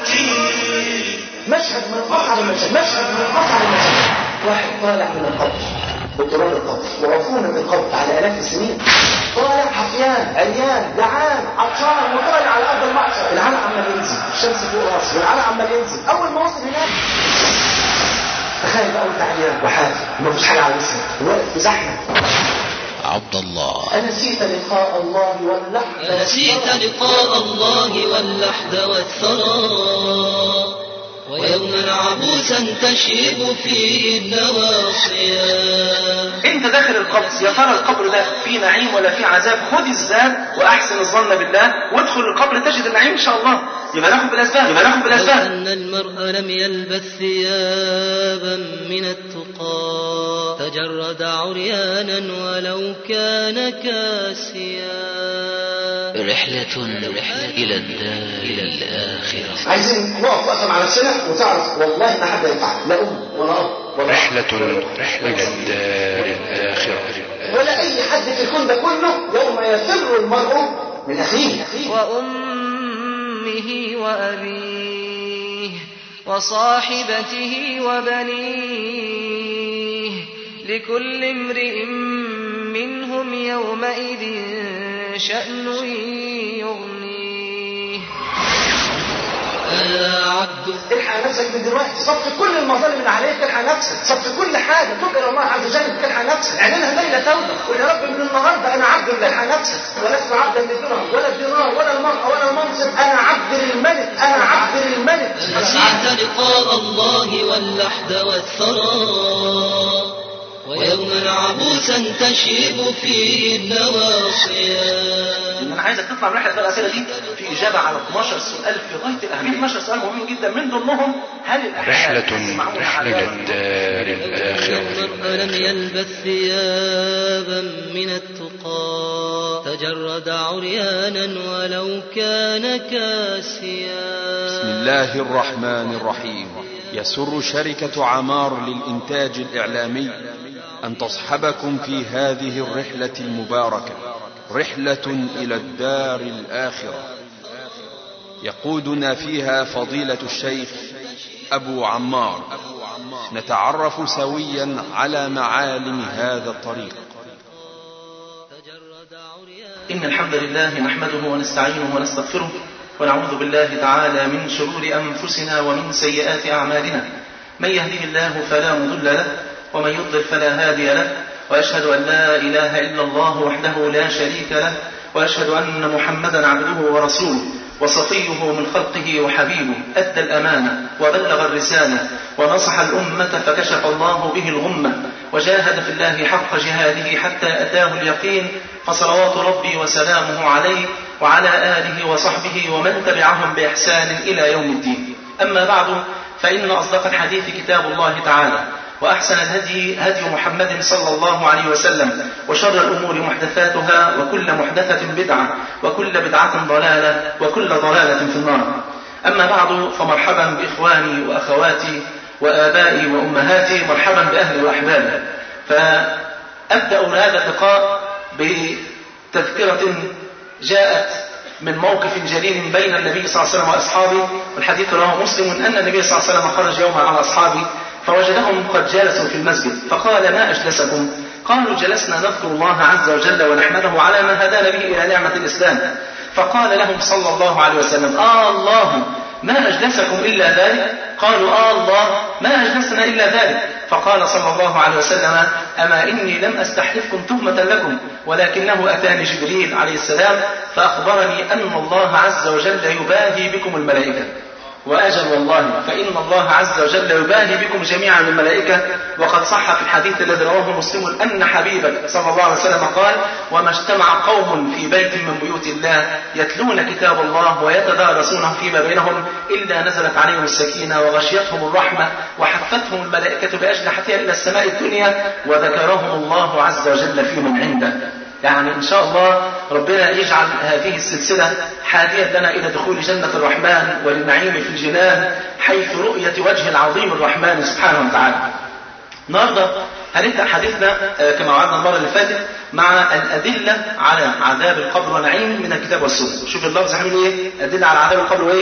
مشهد من أصعب المشاهد مشهد من أصعب المشاهد واحد طالع من القبر بتراب القبر وعفونة القبر على آلاف السنين طالع حفيان عريان جعان عطشان وطالع على أرض المحشر العرق عمال ينزل الشمس فوق راسه والعرق عمال ينزل أول ما وصل هناك تخيل بقى وانت عريان وحافي ومفيش حاجة على جسمك واقف في زحمة عبد الله أنسيت لقاء الله واللحظة نسيت لقاء الله واللحد والثرى ويوما عبوسا تشيب فيه النواصيا انت داخل القبر يا ترى القبر ده فيه نعيم ولا فيه عذاب خد الزاد واحسن الظن بالله وادخل القبر تجد النعيم ان شاء الله يبقى ناخد بالاسباب يبقى ناخد لو بالاسباب أن المرء لم يلبث ثيابا من التقى تجرد عريانا ولو كان كاسيا رحلة إلى الدار الآخرة عايزين نقف وقفه مع نفسنا وتعرف والله ما حد ينفعك لا ام ولا اب ولا أخ رحلة إلى الدار الآخرة ولا اي حد في الكون ده كله يوم يفر المرء من اخيه وأمه وأبيه وصاحبته وبنيه لكل امرئ منهم يومئذ شأن يغنيه ألا عبد الحق نفسك من دلوقتي صف كل المظالم اللي عليك الحق نفسك صف كل حاجه تب الى الله عز وجل تلحق نفسك اعلنها ليله توبه قول يا رب من النهارده انا عبد لله نفسك ولست عبدا للدرهم ولا الدينار ولا المرأة ولا المنصب انا عبد للملك انا عبد للملك نسيت لقاء الله واللحد والثرى ويوما عبوسا تشيب فيه النواصيا انا عايزك تطلع من رحله الاسئله دي في اجابه على 12 سؤال في غايه الاهميه 12 سؤال مهم جدا من ضمنهم هل الاحياء رحلة يسمعون رحلة عذاب إلى الدار المرء الآخرة لم يلبث ثيابا من التقى تجرد عريانا ولو كان كاسيا بسم الله الرحمن الرحيم يسر شركة عمار للإنتاج الإعلامي أن تصحبكم في هذه الرحلة المباركة رحلة إلى الدار الآخرة يقودنا فيها فضيلة الشيخ أبو عمار نتعرف سويا على معالم هذا الطريق إن الحمد لله نحمده ونستعينه ونستغفره ونعوذ بالله تعالى من شرور أنفسنا ومن سيئات أعمالنا من يهده الله فلا مضل له ومن يضلل فلا هادي له وأشهد أن لا إله إلا الله وحده لا شريك له وأشهد أن محمدا عبده ورسوله وصفيه من خلقه وحبيبه أدى الأمانة وبلغ الرسالة ونصح الأمة فكشف الله به الغمة وجاهد في الله حق جهاده حتى أتاه اليقين فصلوات ربي وسلامه عليه وعلى آله وصحبه ومن تبعهم بإحسان إلى يوم الدين أما بعد فإن أصدق الحديث كتاب الله تعالى وأحسن الهدي هدي محمد صلى الله عليه وسلم وشر الأمور محدثاتها وكل محدثة بدعة وكل بدعة ضلالة وكل ضلالة في النار أما بعد فمرحبا بإخواني وأخواتي وآبائي وأمهاتي مرحبا بأهلي وأحبابي فأبدأ هذا اللقاء بتذكرة جاءت من موقف جليل بين النبي صلى الله عليه وسلم وأصحابه والحديث رواه مسلم أن النبي صلى الله عليه وسلم خرج يوما على أصحابه فوجدهم قد جلسوا في المسجد فقال ما أجلسكم قالوا جلسنا نذكر الله عز وجل ونحمده على ما هدانا به إلى نعمة الإسلام فقال لهم صلى الله عليه وسلم آه الله ما أجلسكم إلا ذلك قالوا آه الله ما أجلسنا إلا ذلك فقال صلى الله عليه وسلم أما إني لم أستحلفكم تهمة لكم ولكنه أتاني جبريل عليه السلام فأخبرني أن الله عز وجل يباهي بكم الملائكة وأجل والله فإن الله عز وجل يباهي بكم جميعا الملائكة وقد صح في الحديث الذي رواه مسلم أن حبيبك صلى الله عليه وسلم قال وما اجتمع قوم في بيت من بيوت الله يتلون كتاب الله ويتدارسونه فيما بينهم إلا نزلت عليهم السكينة وغشيتهم الرحمة وحفتهم الملائكة بأجنحتها إلى السماء الدنيا وذكرهم الله عز وجل في من عنده يعني إن شاء الله ربنا يجعل هذه السلسلة حادية لنا إلى دخول جنة الرحمن والنعيم في الجنان حيث رؤية وجه العظيم الرحمن سبحانه وتعالى النهارده هنبدأ حديثنا آه، كما وعدنا المرة اللي فاتت مع الأدلة على عذاب القبر ونعيم من الكتاب والسنة شوف اللفظ هيقول إيه أدلة على عذاب القبر وإيه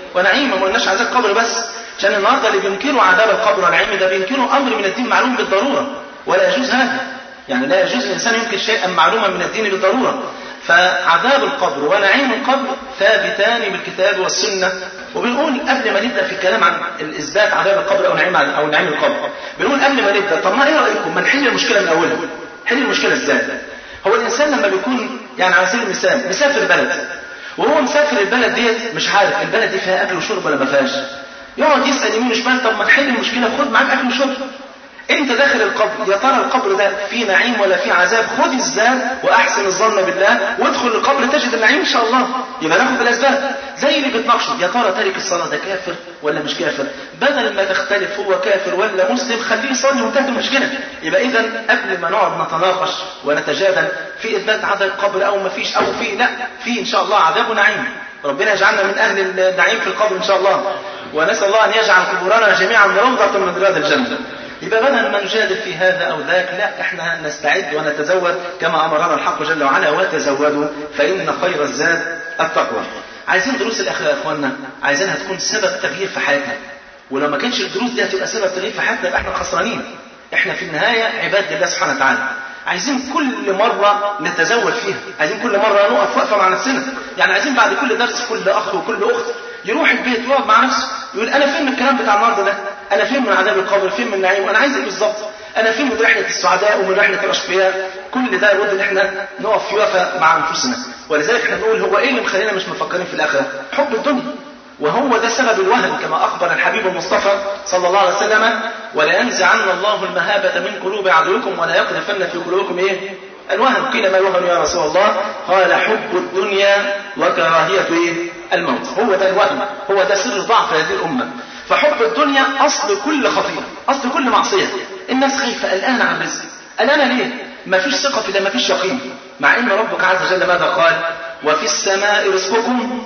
ونعيم ما قلناش عذاب قبر بس عشان النهارده اللي بينكروا عذاب القبر ونعيم ده بينكروا امر من الدين معلوم بالضروره ولا يجوز هذا يعني لا يجوز الانسان ينكر شيئا معلوما من الدين بالضروره فعذاب القبر ونعيم القبر ثابتان بالكتاب والسنه وبنقول قبل ما نبدا في الكلام عن الاثبات عذاب القبر او نعيم او نعيم القبر بنقول قبل ما نبدا طب ما ايه رايكم ما نحل المشكله من اولها حل المشكله ازاي هو الانسان لما بيكون يعني على سبيل المثال مسافر بلد وهو مسافر البلد ديت مش عارف البلد دي فيها اكل وشرب ولا ما فيهاش يقعد يسال يمين وشمال طب ما تحل المشكله خد معاك اكل وشرب انت داخل القبر يا ترى القبر ده فيه نعيم ولا فيه عذاب خد الزاد واحسن الظن بالله وادخل القبر تجد النعيم ان شاء الله يبقى ناخد بالاسباب زي اللي بيتناقشوا يا ترى تارك الصلاه ده كافر ولا مش كافر بدل ما تختلف هو كافر ولا مسلم خليه يصلي وانتهت المشكله يبقى اذا قبل ما نقعد نتناقش ونتجادل في اثبات عذاب القبر او ما فيش او في لا في ان شاء الله عذاب ونعيم ربنا يجعلنا من اهل النعيم في القبر ان شاء الله ونسال الله ان يجعل قبورنا جميعا روضه من رياض الجنه يبقى بدل ما نجادل في هذا او ذاك لا احنا نستعد ونتزود كما امرنا الحق جل وعلا وتزودوا فان خير الزاد التقوى. عايزين دروس الاخره يا اخوانا عايزينها تكون سبب تغيير في حياتنا. ولو ما كانش الدروس دي هتبقى سبب تغيير في حياتنا يبقى احنا خسرانين. احنا في النهايه عباد لله سبحانه وتعالى. عايزين كل مرة نتزود فيها عايزين كل مرة نقف وقفة مع نفسنا يعني عايزين بعد كل درس كل أخ وكل أخت يروح البيت ويقعد مع نفسه يقول أنا فين من الكلام بتاع النهارده ده أنا فين من عذاب القبر فين من النعيم أنا عايز إيه بالظبط أنا فين من رحلة السعداء ومن رحلة الأشقياء كل ده لابد إن إحنا نقف في وقفة مع أنفسنا ولذلك إحنا نقول هو إيه اللي مخلينا مش مفكرين في الآخرة حب الدنيا وهو ده سبب الوهن كما أخبر الحبيب المصطفى صلى الله عليه وسلم ولينزعن الله المهابة من قلوب عدوكم ولا يقذفن في قلوبكم إيه الوهن قيل ما الوهن يا رسول الله قال حب الدنيا وكراهية إيه؟ الموت هو ده الوهن هو ده سر ضعف هذه الأمة فحب الدنيا أصل كل خطيئة أصل كل معصية الناس خايفة قلقانة عن الرزق قلقانة ليه ما فيش ثقة في ده ما فيش يقين مع ان ربك عز وجل ماذا قال وفي السماء رزقكم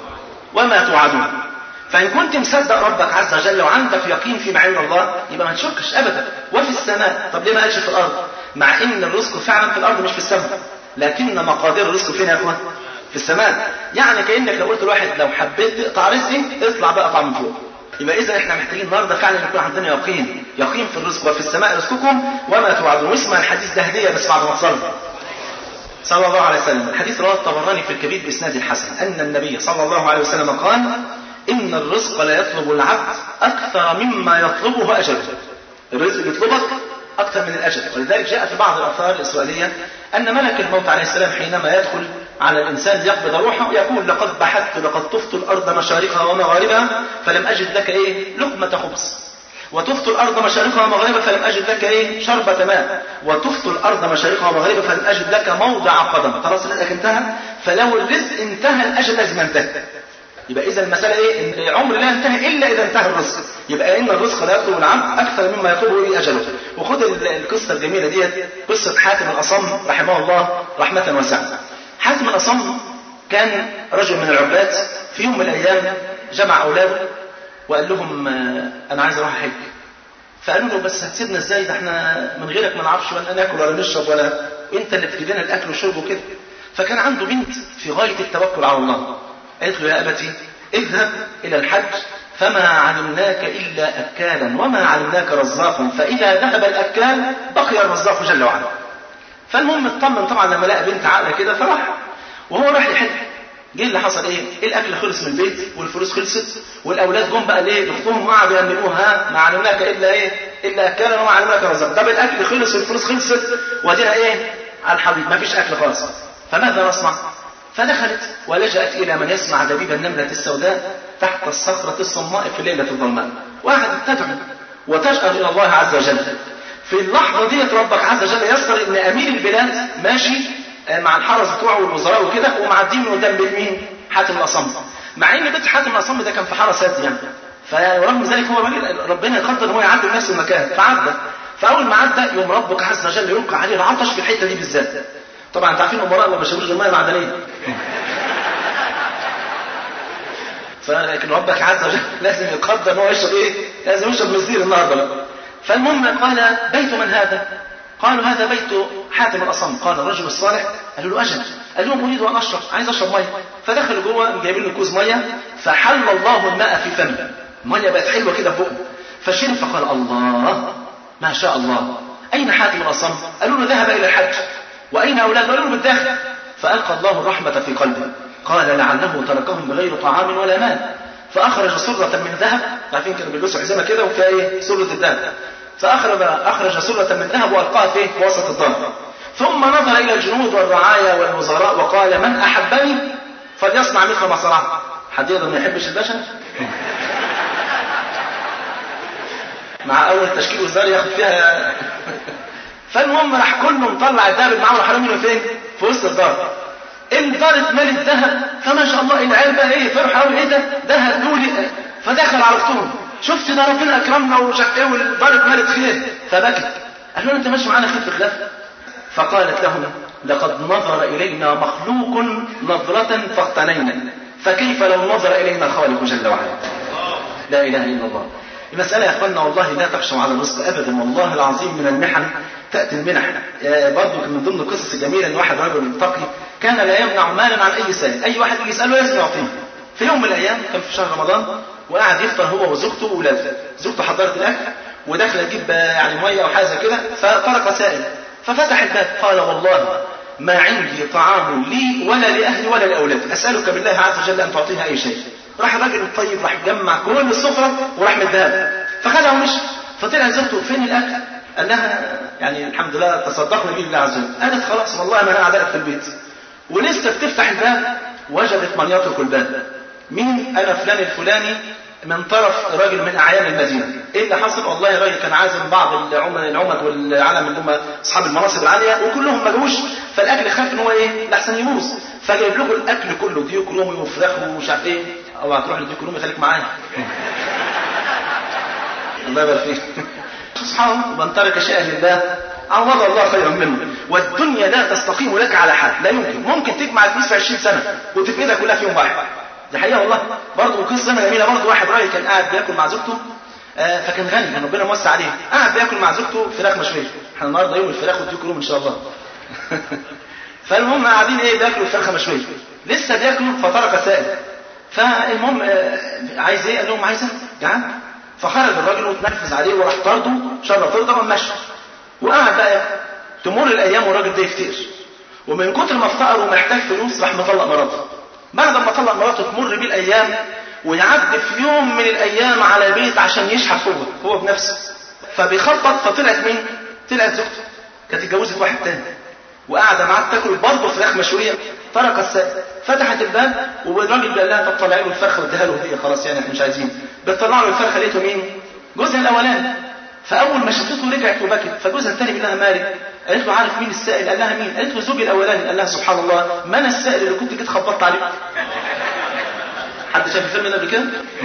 وما توعدون فإن كنت مصدق ربك عز وجل وعندك يقين في معين الله يبقى ما تشكش أبدا وفي السماء طب ليه ما قالش في الأرض مع إن الرزق فعلا في الأرض مش في السماء لكن مقادير الرزق فين يا أخوان في السماء يعني كأنك لو قلت لواحد لو حبيت تقطع رزقي اطلع بقى اقطع من فوق يبقى اذا احنا محتاجين النهارده فعلا يكون عندنا يقين يقين في الرزق وفي السماء رزقكم وما توعدون واسمع الحديث ده هديه بس بعد ما تصلي صلى الله عليه وسلم الحديث رواه الطبراني في الكبير باسناد الحسن ان النبي صلى الله عليه وسلم قال ان الرزق لا يطلب العبد اكثر مما يطلبه اجله الرزق بيطلبك اكثر من الاجل ولذلك جاء في بعض الاثار الاسرائيليه ان ملك الموت عليه السلام حينما يدخل على الانسان ليقبض روحه يقول لقد بحثت لقد طفت الارض مشارقها ومغاربها فلم اجد لك ايه لقمه خبز وطفت الارض مشارقها ومغاربها فلم اجد لك ايه شربة ماء وطفت الارض مشارقها ومغاربها فلم اجد لك موضع قدم خلاص رزقك انتهى فلو الرزق انتهى الاجل لازم ينتهي يبقى اذا المساله ايه ان عمر لا ينتهي الا اذا انتهى الرزق يبقى ان الرزق لا يطلب العبد اكثر مما يطلبه به اجله وخد القصه الجميله ديت قصه حاتم الاصم رحمه الله رحمه واسعه حاتم الاصم كان رجل من العباد في يوم من الايام جمع اولاده وقال لهم انا عايز اروح احج فقالوا له بس هتسيبنا ازاي ده احنا من غيرك ما نعرفش ولا ناكل ولا نشرب ولا انت اللي بتجيب لنا الاكل والشرب وكده فكان عنده بنت في غايه التوكل على الله قالت له يا ابتي اذهب الى الحج فما علمناك الا اكالا وما علمناك رزاقا فاذا ذهب الاكال بقي الرزاق جل وعلا فالمهم اطمن طبعا لما لقى بنت عاقله كده فراح وهو راح يحج جه اللي حصل ايه؟ الاكل خلص من البيت والفلوس خلصت والاولاد جم بقى ليه؟ لاختهم قعدوا ينبئوها ما علمناك الا ايه؟ الا اكالا وما علمناك رزاقا طب الاكل خلص والفلوس خلصت ودينا ايه؟ على الحبيب ما فيش اكل خالص فماذا نصنع؟ فدخلت ولجأت إلى من يسمع دبيب النملة السوداء تحت الصخرة الصماء في ليلة الظلماء وقعدت تدعو وتجأر إلى الله عز وجل في اللحظة ديت ربك عز وجل يسر إن أمير البلاد ماشي مع الحرس بتوعه والوزراء وكده ومعدين من قدام بيت مين؟ حاتم الأصم مع إن بيت حاتم الأصم ده كان في حرس هادي يعني فرغم ذلك هو ربنا يقدر ان هو يعدي نفس المكان فعدى فأول ما عدى يوم ربك عز وجل يلقى عليه العطش في الحتة دي بالذات طبعا انت عارفين الامراء ما بيشربوش الميه المعدنيه فلكن ربك عز وجل لازم يقدر ان هو يشرب ايه؟ لازم يشرب مزير النهارده بقى. فالمهم قال بيت من هذا؟ قالوا هذا بيت حاتم الأصم قال الرجل الصالح قالوا له أجل قال لهم أريد أن أشرب عايز أشرب مية فدخلوا جوه جايبين له كوز مية فحل الله الماء في فمه المية بقت حلوة كده في بقه فشرب فقال الله ما شاء الله أين حاتم الأصم قالوا له ذهب إلى الحج وأين أولاده قالوا له بالداخل فألقى الله الرحمة في قلبه قال لعله تركهم بغير طعام ولا مال فأخرج سرة من ذهب عارفين كانوا بيلبسوا حزمة كده وفيها إيه سرة الذهب فأخرج أخرج سرة من ذهب وألقاها في وسط الدار ثم نظر إلى الجنود والرعايا والوزراء وقال من أحبني فليصنع مثل ما صنعت حد يقدر ما يحبش الباشا مع أول تشكيل وزاري ياخد فيها فالمهم راح كله مطلع الذهب اللي معاه وراح رامينه فين؟ في وسط الدار الدار اتملت ذهب فما شاء الله العيال بقى ايه فرحوا قوي ايه ده؟ ذهب دولي فدخل على اختهم شفت ده ربنا اكرمنا ومش عارف ايه والدار اتملت خير فبكت قال له انت ماشي معانا خير في خلاف فقالت لهم لقد نظر الينا مخلوق نظرة فاقتنينا فكيف لو نظر الينا الخالق جل وعلا لا اله الا الله المسألة يا اخوانا والله لا تخشوا على الرزق ابدا والله العظيم من المحن تأتي المنح برضه من ضمن القصص الجميلة ان واحد رجل تقي كان لا يمنع مالا عن اي سائل اي واحد يجي يسأله لازم يعطيه في يوم من الايام كان في شهر رمضان وقعد يفطر هو وزوجته واولاده زوجته حضرت الاكل وداخله تجيب يعني ميه او حاجه كده فطرق سائل ففتح الباب قال والله ما عندي طعام لي ولا لاهلي ولا لاولادي اسالك بالله عز وجل ان تعطيها اي شيء راح الراجل الطيب راح جمع كل السفره وراح مديها فخدها ومشي فطلع زوجته فين الاكل؟ قال لها يعني الحمد لله تصدقنا به الله عز وجل قالت خلاص والله ما انا قاعده في البيت ولسه بتفتح الباب وجدت من يطرق الباب مين انا فلان الفلاني من طرف راجل من اعيان المدينه ايه اللي حصل والله الراجل كان عازم بعض العمد العمد والعالم اللي هم اصحاب المناصب العاليه وكلهم ما جوش فالاكل خاف ان هو ايه لاحسن يبوظ فجايب لكم الاكل كله ديوك رومي وفراخ ومش عارف ايه او هتروح لديوك رومي خليك معايا الله يبارك فيك سبحان الله من ترك شيئا لله عوض الله خيرا منه والدنيا لا تستقيم لك على حال لا يمكن ممكن تجمع الفلوس في 20 سنه وتفقدها كلها في يوم واحد دي حقيقه والله برضه قصه جميله برضه واحد راجل كان قاعد بياكل مع زوجته آه فكان غني كان ربنا موسع عليه قاعد بياكل مع زوجته فراخ مشويه احنا النهارده يوم الفراخ والديك روم ان شاء الله فالمهم قاعدين ايه بياكلوا فراخ مشويه لسه بياكلوا فطرق سائل فالمهم آه عايز ايه قال لهم عايز جعان فخرج الراجل وتنفذ عليه وراح طرده شر طرده طبعا مشى وقعد بقى تمر الايام والراجل ده يفتقر ومن كتر ما افتقر ومحتاج فلوس راح مطلق مراته بعد ما طلق مراته تمر بيه الايام ويعدي في يوم من الايام على بيت عشان يشحت هو هو بنفسه فبيخبط فطلعت مين؟ طلعت زوجته كانت اتجوزت واحد تاني وقاعده معاه تاكل برضه فراخ مشويه طرق السائل فتحت الباب والراجل قال لها طب طلعي له الفرخه واديها له هي خلاص يعني احنا مش عايزين بتطلع له الفرخه لقيته مين؟ جوزها الاولاني فاول ما شافته رجعت وبكت فجوزها الثاني بيقول لها مالك قالت له عارف مين السائل قال لها مين قالت له زوجي الاولاني قال لها سبحان الله ما انا السائل اللي كنت جيت خبطت عليه حد شاف الفيلم ده قبل كده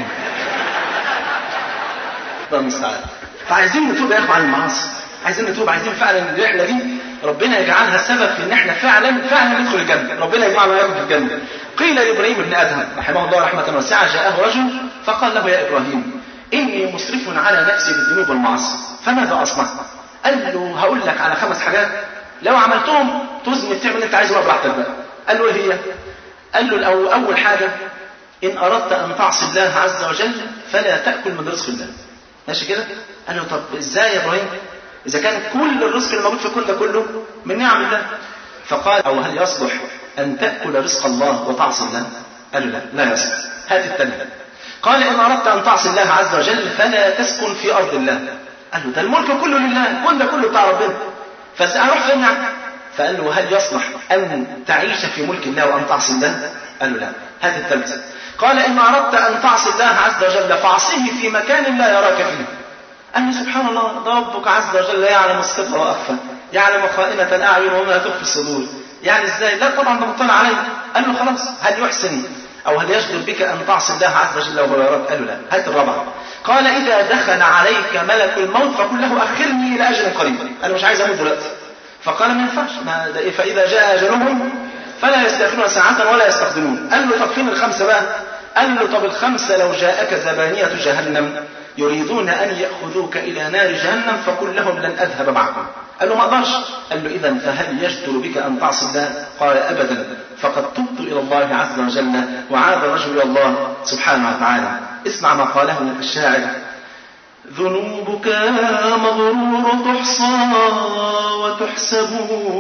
الله المستعان فعايزين نتوب يا اخوة عن المعاصي عايزين نتوب عايزين فعلا الرحله دي ربنا يجعلها سبب في ان احنا فعلا فعلا ندخل الجنه ربنا يجمعنا وياكم في الجنه قيل لابراهيم بن ادهم رحمه الله رحمه واسعه جاءه رجل فقال له يا ابراهيم اني مسرف على نفسي بالذنوب والمعاصي فماذا اصنع قال له هقول لك على خمس حاجات لو عملتهم تزمن تعمل اللي انت عايزه براحتك بقى قال له ايه هي قال له الأول اول حاجه ان اردت ان تعصي الله عز وجل فلا تاكل من رزق الله ماشي كده قال له طب ازاي يا ابراهيم اذا كان كل الرزق اللي موجود في الكون ده كله من نعم الله فقال او هل يصلح ان تاكل رزق الله وتعصي الله قال له لا لا يصلح هات الثانيه قال ان اردت ان تعصي الله عز وجل فلا تسكن في ارض الله قال له ده الملك كله لله كل ده كله بتاع ربنا فهروح فين يعني فقال له هل يصلح ان تعيش في ملك الله وان تعصي الله قال له لا هات الثالثه قال ان اردت ان تعصي الله عز وجل فاعصه في مكان لا يراك فيه قال له سبحان الله ده ربك عز وجل يعلم السر واخفى يعلم خائنة الاعين وما تخفي الصدور يعني ازاي لا طبعا ده مطلع عليه قال له خلاص هل يحسن او هل يجدر بك ان تعصي الله عز وجل وهو يراك قال له لا هات الرابعه قال اذا دخل عليك ملك الموت فقل له اخرني الى اجل قريب انا مش عايز اموت دلوقتي فقال ما ينفعش ما ده إيه فاذا جاء اجلهم فلا يستاخرون ساعه ولا يستقدمون قال له طب فين الخمسه بقى قال له طب الخمسه لو جاءك زبانيه جهنم يريدون ان ياخذوك الى نار جهنم فقل لهم لن اذهب معكم قال له ما اقدرش قال له اذا فهل يجدر بك ان تعصي الله قال ابدا فقد تبت الى الله عز وجل وعاد الرجل الى الله سبحانه وتعالى اسمع ما قاله الشاعر ذنوبك يا مغرور تحصى وتحسب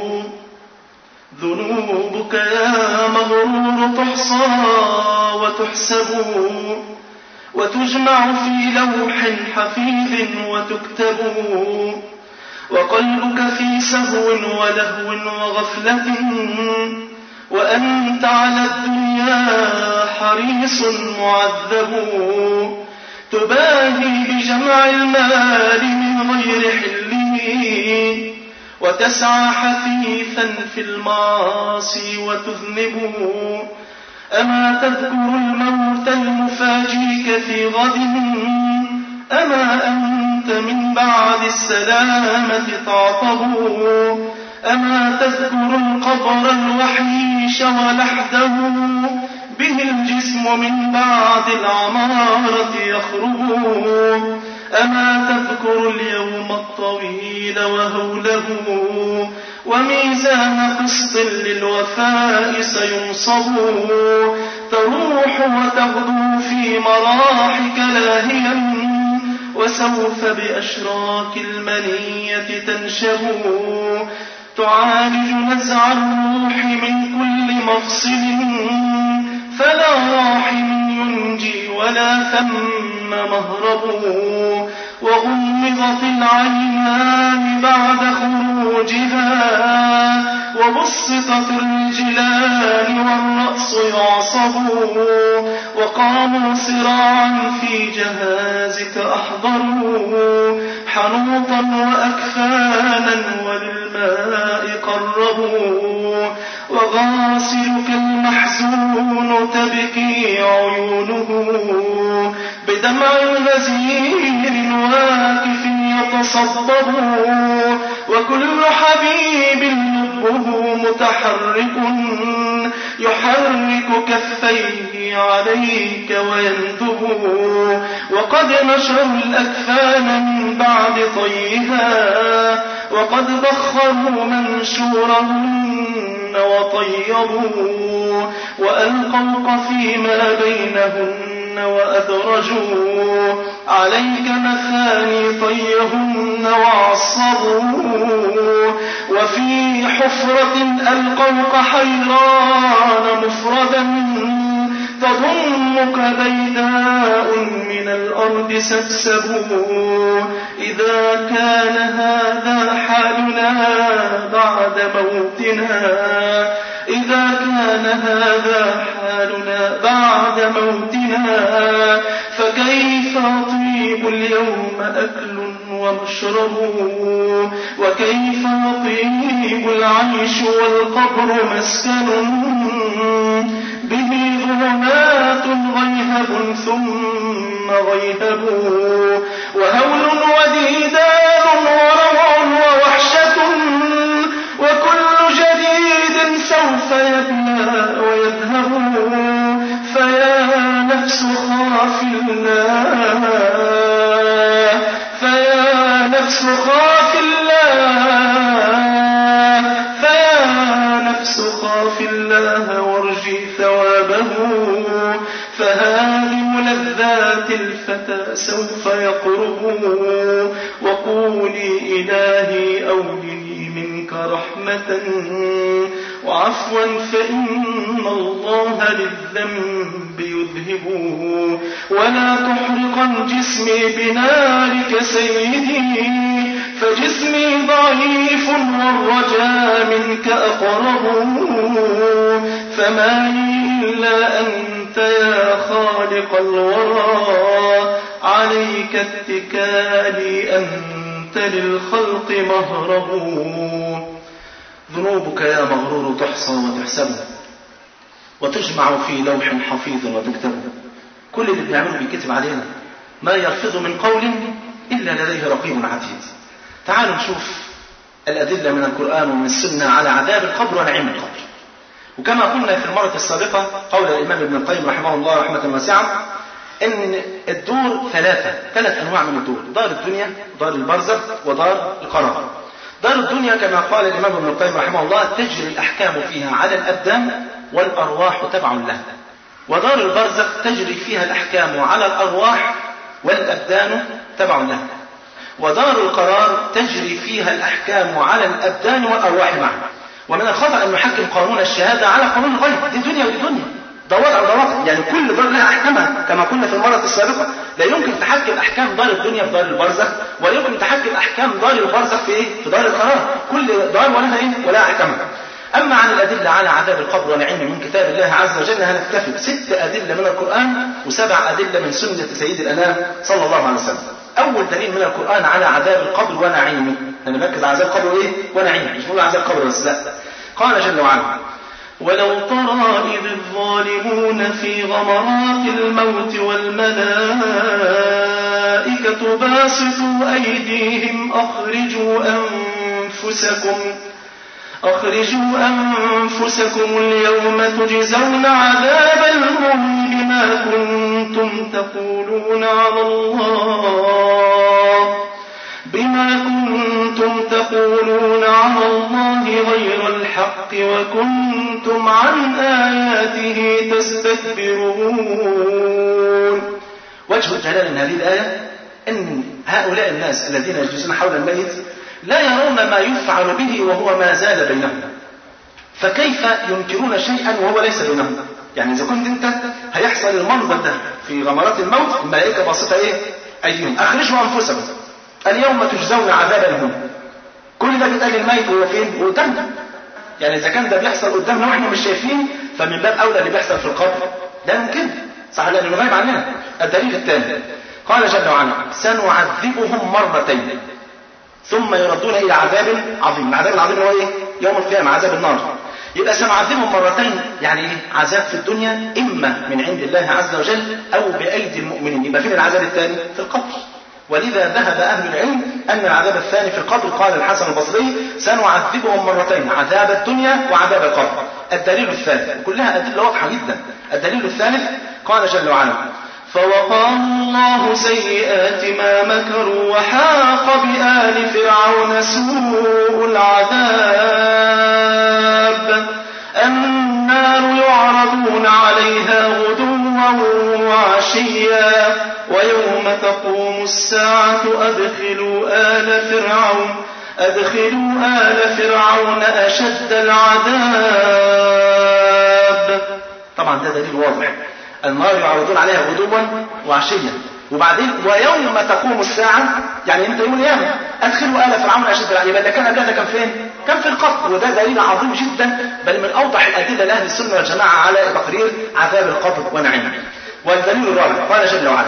ذنوبك يا مغرور تحصى وتحسب وتجمع في لوح حفيظ وتكتب وقلبك في سهو ولهو وغفلة وأنت على الدنيا حريص معذب تباهي بجمع المال من غير حله وتسعى حثيثا في المعاصي وتذنب أما تذكر الموت المفاجيك في غد أما أنت من بعد السلامة تعطب أما تذكر القبر الوحيش ولحده به الجسم من بعد العمارة يخرج أما تذكر اليوم الطويل وهوله وميزان قسط للوفاء سينصب تروح وتغدو في مراحك لاهيا وسوف بأشراك المنية تنشب تعالج نزع الروح من كل مفصل فلا راحم ينجي ولا ثم مهرب وغمضت العينان بعد خروجها وبسطت الرجلان والرأس يعصب وقاموا سراعا في جهازك أحضروا حنوطا وأكفانا وللماء قربوا وغاسلك المحزون تبكي عيونه بدمع غزير واقف يتصبب وكل حبيب لبه متحرك يحرك كفيه عليك ويندب وقد نشروا الأكفان من بعد طيها وقد بخروا منشورهن وطيبوا وألقوا فيما بينهن وأدرجوا عليك مثاني طيهن وعصروا وفي حفرة ألقوك حيران مفردا تضمك بيداء من الأرض سبسبوا إذا كان هذا حالنا بعد موتنا إذا كان هذا حالنا بعد موتنا فكيف طيب اليوم أكل ومشرب وكيف طيب العيش والقبر مسكن به ظلمات غيهب ثم غيهب وهول وديدان وروع ووحشة وكل جديد سوف يبنى ويذهب فيا نفس خاف الله فيا نفس خاف الله فيا نفس خاف الله وارجي ثوابه فهذه لذات الفتى سوف يقرب وقولي إلهي أولي منك رحمة وعفوا فإن الله للذنب يذهب ولا تحرقا جسمي بنارك سيدي فجسمي ضعيف والرجاء منك أقرب فما لي إلا أنت يا خالق الورى عليك اتكالي أنت للخلق مهرب ذنوبك يا مغرور تحصى وتحسب وتجمع في لوح حفيظ وتكتب كل اللي بنعمله بيكتب علينا ما يلفظ من قول إلا لديه رقيب عتيد تعالوا نشوف الأدلة من القرآن ومن السنة على عذاب القبر ونعيم القبر وكما قلنا في المرة السابقة قول الإمام ابن القيم رحمه الله رحمة واسعة إن الدور ثلاثة ثلاث أنواع من الدور دار الدنيا دار البرزخ ودار القرار دار الدنيا كما قال الإمام ابن القيم رحمه الله تجري الأحكام فيها على الأبدان والأرواح تبع لها ودار البرزخ تجري فيها الأحكام على الأرواح والأبدان تبع لها ودار القرار تجري فيها الأحكام على الأبدان والأرواح معا ومن الخطأ أن نحكم قانون الشهادة على قانون الغيب دي دنيا ودي دنيا ده وضع وده وضع يعني كل دار لها احكامها كما قلنا في المره السابقه لا يمكن تحكم احكام دار الدنيا في دار البرزخ ولا يمكن تحكم احكام دار البرزخ في ايه في دار القرار كل دار ولها ايه ولها احكامها اما عن الادله على عذاب القبر ونعيمه من كتاب الله عز وجل هنكتفي بست ادله من القران وسبع ادله من سنه سيد الانام صلى الله عليه وسلم اول دليل من القران على عذاب القبر ونعيمه هنركز على عذاب القبر وايه ونعيمه مش بنقول عذاب القبر بس لا قال جل وعلا ولو ترى إذ الظالمون في غمرات الموت والملائكة باسطوا أيديهم أخرجوا أنفسكم أخرجوا أنفسكم اليوم تجزون عذاب الهون بما كنتم تقولون على الله بما كنتم تقولون على الله غير الحق وكنتم عن آياته تستكبرون وجه الجلال من هذه الآية أن هؤلاء الناس الذين يجلسون حول الميت لا يرون ما يفعل به وهو ما زال بينهم فكيف ينكرون شيئا وهو ليس بينهم يعني إذا كنت أنت هيحصل المنظر ده في غمرات الموت الملائكة باسطة إيه أيديهم أخرجوا أنفسكم اليوم تجزون عذاب الهون كل ده بيتقال الميت وهو فين قدامنا يعني اذا كان ده بيحصل قدامنا واحنا مش شايفين فمن باب اولى اللي بيحصل في القبر ده ممكن صح لانه غايب عننا الدليل الثاني قال جل وعلا سنعذبهم مرتين ثم يردون الى عذاب عظيم العذاب العظيم هو ايه يوم القيامه عذاب النار يبقى سنعذبهم مرتين يعني ايه عذاب في الدنيا اما من عند الله عز وجل او بايدي المؤمنين يبقى فين العذاب الثاني في القبر ولذا ذهب أهل العلم أن العذاب الثاني في القبر قال الحسن البصري سنعذبهم مرتين عذاب الدنيا وعذاب القبر الدليل الثالث كلها أدلة واضحة جدا الدليل الثالث قال جل وعلا فوقاه الله سيئات ما مكروا وحاق بآل فرعون سوء العذاب النار يعرضون عليها غدوا وعشيا ويوم تقوم الساعة أدخلوا آل فرعون أدخلوا آل فرعون أشد العذاب طبعا ده دليل واضح النار يعرضون عليها غدوا وعشيا وبعدين ويوم تقوم الساعة يعني امتى يوم القيامة ادخلوا آل فرعون أشد العذاب يبقى ده كان قبلها ده كان فين؟ كان في القبر وده دليل عظيم جدا بل من أوضح الأدلة لأهل السنة والجماعة على تقرير عذاب القبر ونعيمه والدليل الرابع قال جل وعلا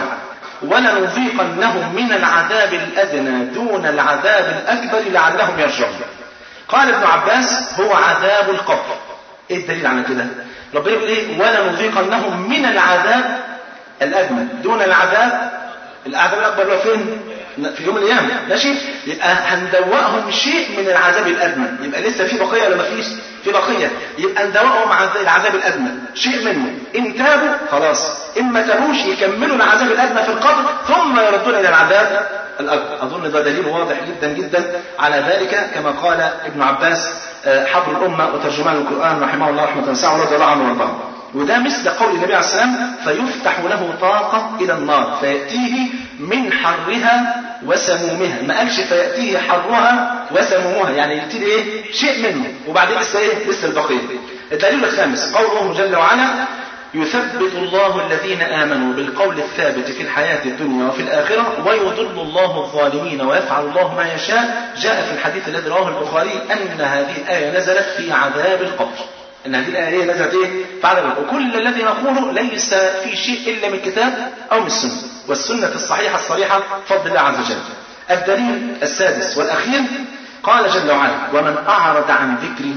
ولنذيقنهم من العذاب الأدنى دون العذاب الأكبر لعلهم يرجعون قال ابن عباس هو عذاب القبر ايه الدليل على كده ربنا يقول ايه ولنذيقنهم من العذاب الأدنى دون العذاب العذاب الأكبر هو فين في يوم القيامة ماشي يبقى هندوقهم شيء من العذاب الأدنى يبقى لسه في بقية ولا مفيش في بقية يبقى ندوقهم العذاب الأدنى شيء منه إن تابوا خلاص إن ما تابوش يكملوا العذاب الأدنى في القبر ثم يردون إلى العذاب الأكبر أظن ده دليل واضح جدا جدا على ذلك كما قال ابن عباس حبر الأمة وترجمان القرآن رحمه الله رحمة واسعة ورضي الله عنه وارضاه وده مثل قول النبي عليه السلام فيفتح له طاقة إلى النار فيأتيه من حرها وسمومها ما قالش فيأتيه حرها وسمومها يعني يبتدي إيه شيء منه وبعدين لسه إيه لسه البقية الدليل الخامس قوله جل وعلا يثبت الله الذين آمنوا بالقول الثابت في الحياة الدنيا وفي الآخرة ويضل الله الظالمين ويفعل الله ما يشاء جاء في الحديث الذي رواه البخاري أن هذه الآية نزلت في عذاب القبر ان هذه الايه نزلت ايه؟ فعلا وكل الذي نقوله ليس في شيء الا من الكتاب او من السنه والسنه الصحيحه الصريحه بفضل الله عز وجل. الدليل السادس والاخير قال جل وعلا: ومن اعرض عن ذكري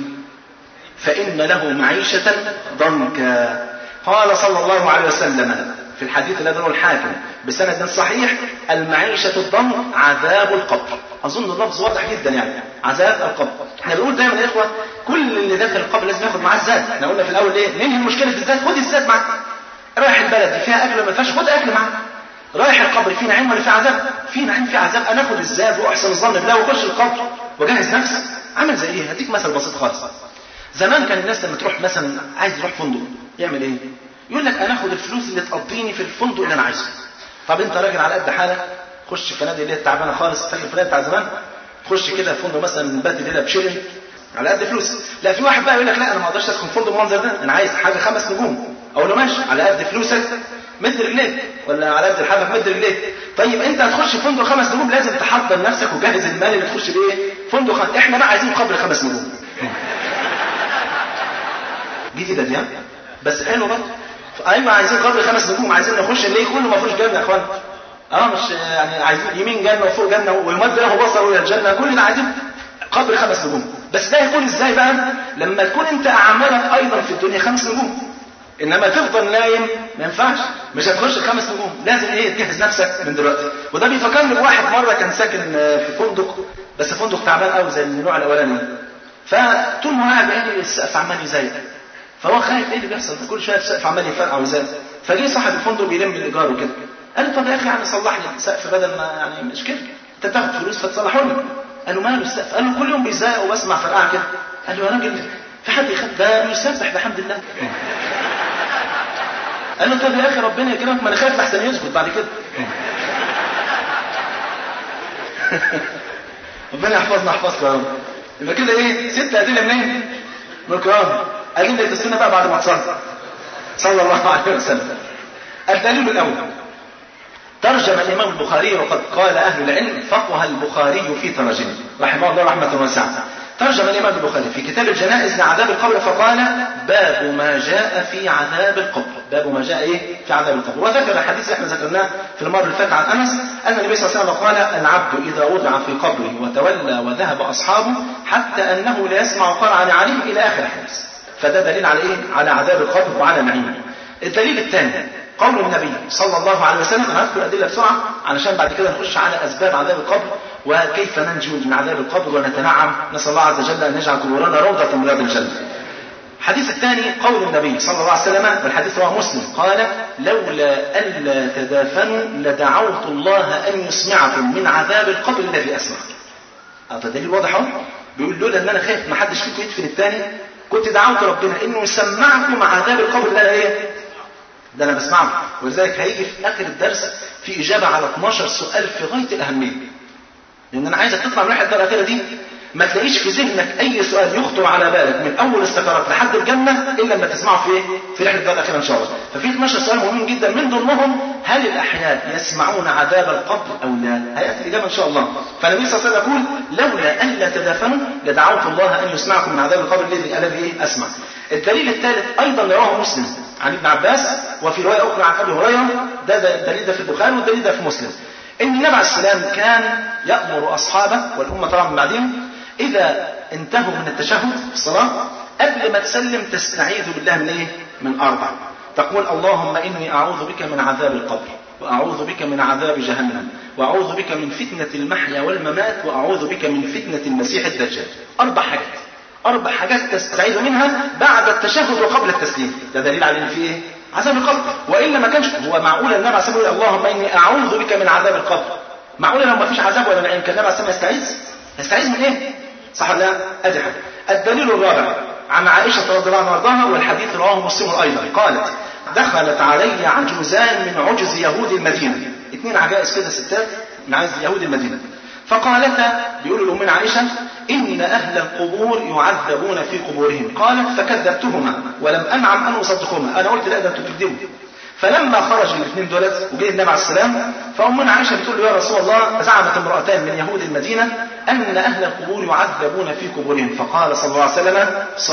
فان له معيشه ضنكا. قال صلى الله عليه وسلم في الحديث الذي رواه الحاكم بسند صحيح المعيشة الضنك عذاب القبر أظن اللفظ واضح جدا يعني عذاب القبر احنا بنقول دايما يا إخوة كل اللي داخل القبر لازم ياخد معاه الزاد احنا قلنا في الأول إيه ننهي المشكلة في الزاد خد الزاد معاك رايح البلد دي فيها أكل ما فيهاش خد أكل معاك رايح القبر في نعيم ولا في عذاب في نعيم في عذاب انا اخد الزاد واحسن الظن بالله واخش القبر واجهز نفسي عامل زي ايه هديك مثل بسيط خالص زمان كان الناس لما تروح مثلا عايز يروح فندق يعمل ايه يقول لك انا اخد الفلوس اللي تقضيني في الفندق اللي انا عايزه طب انت راجل على قد حالك خش الفنادق اللي هي التعبانه خالص فاكر الفنادق بتاع زمان تخش كده فندق مثلا بدي ليله بشيلن على قد فلوس لا في واحد بقى يقول لك لا انا ما اقدرش اسكن فندق بالمنظر ده انا عايز حاجه خمس نجوم اقول له ماشي على قد فلوسك مد رجليك ولا على قد لحافك مد رجليك طيب انت هتخش فندق خمس نجوم لازم تحضر نفسك وجهز المال اللي تخش بيه فندق خمس احنا بقى عايزين قبر خمس نجوم جديده دي ها؟ بس حلو برضه ايوه عايزين قبر خمس نجوم عايزين نخش الليل كله ما فيهوش جنه يا اخوان اه مش يعني عايزين يمين جنه وفوق جنه ويمد له بصر الى الجنه كلنا عايزين قبر خمس نجوم بس ده يكون ازاي بقى لما تكون انت اعمالك ايضا في الدنيا خمس نجوم انما تفضل نايم ما ينفعش مش هتخش الخمس نجوم لازم ايه تجهز نفسك من دلوقتي وده بيفكرني بواحد مره كان ساكن في فندق بس فندق تعبان قوي زي النوع الاولاني فطول ما هو قاعد يعني السقف عمال يزيق فهو خايف ايه اللي بيحصل ده كل شويه السقف عمال يفرقع ويزيق فجه صاحب الفندق بيلم الايجار وكده قال له طب يا اخي يعني صلح لي السقف بدل ما يعني مش كده انت بتاخد فلوس فتصلحه لي قال له ماله السقف قال له كل يوم بيزيق وبسمع فرقعه كده قال له يا راجل في حد يخاف ده يسبح بحمد الله قال له طب يا اخي ربنا يكرمك ما انا خايف احسن يسكت بعد كده ربنا يحفظنا يحفظكم يا رب يبقى كده ايه ست ادله منين؟ من القران ادله السنه بقى بعد ما تصلي صلى الله عليه وسلم الدليل الاول ترجم الامام البخاري وقد قال اهل العلم فقه البخاري في تراجمه رحمه الله رحمه واسعه ترجم الامام البخاري في كتاب الجنائز لعذاب القبر فقال باب ما جاء في عذاب القبر باب ما جاء ايه في عذاب القبر وذكر الحديث اللي احنا ذكرناه في المره اللي فاتت عن انس ان النبي صلى الله عليه وسلم قال العبد اذا وضع في قبره وتولى وذهب اصحابه حتى انه لا يسمع قرعا عليه الى اخر الحديث فده دليل على ايه على عذاب القبر وعلى نعيمه الدليل الثاني قول النبي صلى الله عليه وسلم انا هذكر الادله بسرعه علشان بعد كده نخش على اسباب عذاب القبر وكيف ننجو من عذاب القبر ونتنعم نسال الله عز وجل ان يجعل قبورنا روضه من رياض الجنه. الحديث الثاني قول النبي صلى الله عليه وسلم والحديث رواه مسلم قال لولا الا تدافنوا لدعوت الله ان يسمعكم من عذاب القبر الذي اسمع. هذا دليل واضح اهو بيقول لولا ان انا خايف ما حدش فيكم يدفن الثاني كنت دعوت ربنا انه يسمعكم عذاب القبر اللي انا ايه ده انا بسمعه ولذلك هيجي في اخر الدرس في اجابه على 12 سؤال في غايه الاهميه لان انا عايزك تطلع من رحله الدار الاخيره دي ما تلاقيش في ذهنك اي سؤال يخطر على بالك من اول السكرات لحد الجنه الا لما تسمعه في ايه؟ في رحله الدار الاخيره ان شاء الله ففي 12 سؤال مهمين جدا من ضمنهم هل الاحياء يسمعون عذاب القبر او لا؟ هياتي الاجابه ان شاء الله فالنبي صلى الله عليه وسلم يقول لولا الا تدافنوا لدعوت الله ان يسمعكم من عذاب القبر الذي الذي ايه؟ اسمع الدليل الثالث ايضا رواه مسلم عن ابن عباس وفي روايه اخرى عن ابي هريره ده, ده الدليل ده في البخاري والدليل ده في مسلم ان النبي عليه السلام كان يامر اصحابه والامه طبعا من بعدهم اذا انتهوا من التشهد في الصلاه قبل ما تسلم تستعيذ بالله من ايه؟ من اربع تقول اللهم اني اعوذ بك من عذاب القبر واعوذ بك من عذاب جهنم واعوذ بك من فتنه المحيا والممات واعوذ بك من فتنه المسيح الدجال اربع حاجات اربع حاجات تستعيذ منها بعد التشهد وقبل التسليم ده دليل على ان في ايه عذاب القبر والا ما كانش هو معقول النبي عليه الصلاه والسلام اللهم اني اعوذ بك من عذاب القبر معقول لو ما فيش عذاب ولا نعيم كان النبي عليه الصلاه والسلام يستعيذ يستعيذ من ايه صح ولا لا ادي حاجه الدليل الرابع عن عائشه رضي الله عنها وارضاها والحديث رواه مسلم ايضا قالت دخلت علي عجوزان من عجز يهود المدينه اثنين عجائز كده ستات من عجز يهود المدينه فقالتا بيقول لأمنا عائشة إن أهل القبور يعذبون في قبورهم قالت فكذبتهما ولم أنعم أن أصدقهما أنا قلت لا ده أنتوا بتكذبوا فلما خرج الاثنين دولت وجه النبي عليه السلام فأمنا عائشة بتقول له يا رسول الله زعمت امرأتان من يهود المدينة أن أهل القبور يعذبون في قبورهم فقال صلى الله عليه وسلم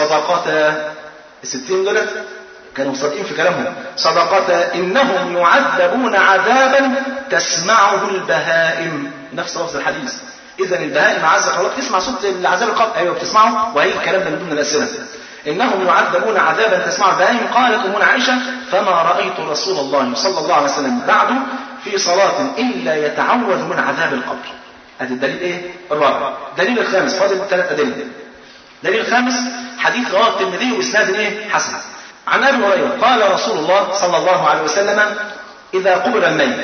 صدقتا الستين دولت كانوا صادقين في كلامهم صدقتا إنهم يعذبون عذابا تسمعه البهائم نفس لفظ الحديث اذا البهائم عز وجل تسمع صوت العذاب القبر ايوه بتسمعه وهي الكلام ده من ضمن الاسئله انهم يعذبون عذابا تسمع البهائم قالت امنا عائشه فما رايت رسول الله صلى الله عليه وسلم بعد في صلاه الا يتعوذ من عذاب القبر ادي الدليل ايه الرابع الدليل الخامس فاضل ثلاث ادله الدليل الخامس حديث رواه الترمذي باسناد ايه حسن عن ابي هريره قال رسول الله صلى الله عليه وسلم اذا قبر الميت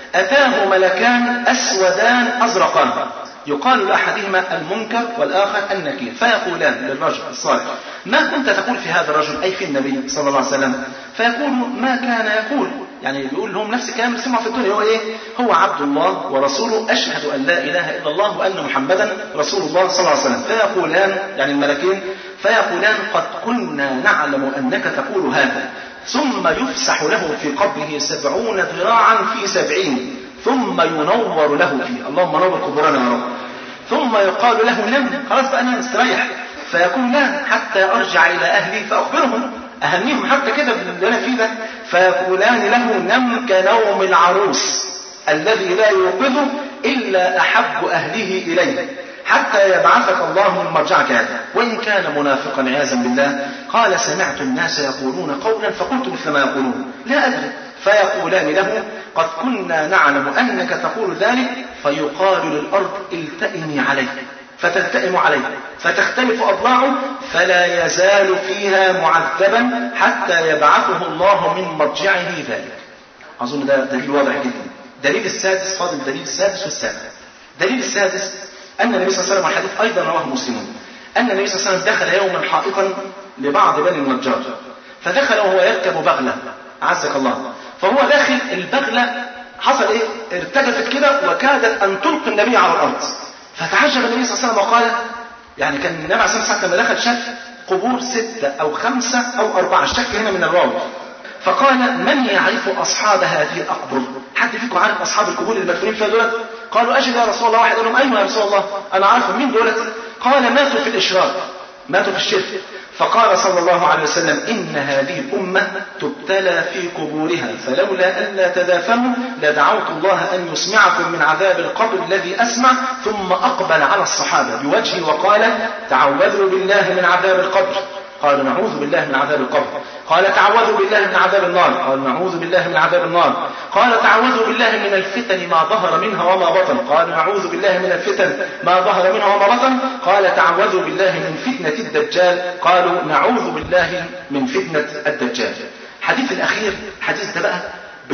أتاه ملكان أسودان أزرقان يقال لأحدهما المنكر والآخر النكير فيقولان للرجل الصالح ما كنت تقول في هذا الرجل أي في النبي صلى الله عليه وسلم فيقول ما كان يقول يعني بيقول لهم نفس الكلام اللي سمعه في الدنيا هو ايه؟ هو عبد الله ورسوله اشهد ان لا اله الا الله وان محمدا رسول الله صلى الله عليه وسلم فيقولان يعني الملكين فيقولان قد كنا نعلم انك تقول هذا ثم يفسح له في قبره سبعون ذراعا في سبعين ثم ينور له فيه اللهم نور قبورنا يا رب ثم يقال له نم خلاص بقى انا استريح فيقول لا حتى ارجع الى اهلي فاخبرهم اهنيهم حتى كده باللي انا فيه ده فيقولان له نم كنوم العروس الذي لا يوقظه الا احب اهله اليه حتى يبعثك الله من مرجعك هذا وإن كان منافقا عياذا بالله قال سمعت الناس يقولون قولا فقلت مثل ما يقولون لا أدري فيقولان له قد كنا نعلم أنك تقول ذلك فيقال للأرض التئمي عليه فتلتئم عليه فتختلف أضلاعه فلا يزال فيها معذبا حتى يبعثه الله من مرجعه ذلك أظن ده دليل واضح جدا دليل السادس فاضل الدليل السادس والسابع دليل السادس أن النبي صلى الله عليه وسلم الحديث أيضا رواه مسلمون أن النبي صلى الله عليه وسلم دخل يوما حائطا لبعض بني النجار فدخل وهو يركب بغلة عزك الله فهو داخل البغلة حصل ايه ارتجفت كده وكادت ان تلقي النبي على الارض فتعجب النبي صلى الله عليه وسلم وقال يعني كان النبي عليه الصلاه والسلام لما دخل شاف قبور ستة او خمسة او اربعة الشك هنا من الراوي فقال من يعرف اصحاب هذه الاقبر حد فيكم عارف اصحاب القبور المدفونين فيها دولت قالوا اجل يا رسول الله واحد قال لهم ايوه يا رسول الله انا عارف مين دولت قال ماتوا في الاشراك ماتوا في الشرك فقال صلى الله عليه وسلم إن هذه الأمة تبتلى في قبورها فلولا ألا تدافنوا لدعوت الله أن يسمعكم من عذاب القبر الذي أسمع ثم أقبل على الصحابة بوجهه وقال تعوذوا بالله من عذاب القبر قالوا نعوذ بالله من عذاب القبر قال تعوذوا بالله من عذاب النار قال نعوذ بالله من عذاب النار قال تعوذوا بالله من الفتن ما ظهر منها وما بطن قال نعوذ بالله من الفتن ما ظهر منها وما بطن قال تعوذوا بالله من فتنة الدجال قالوا نعوذ بالله من فتنة الدجال الحديث الأخير الحديث ده بقى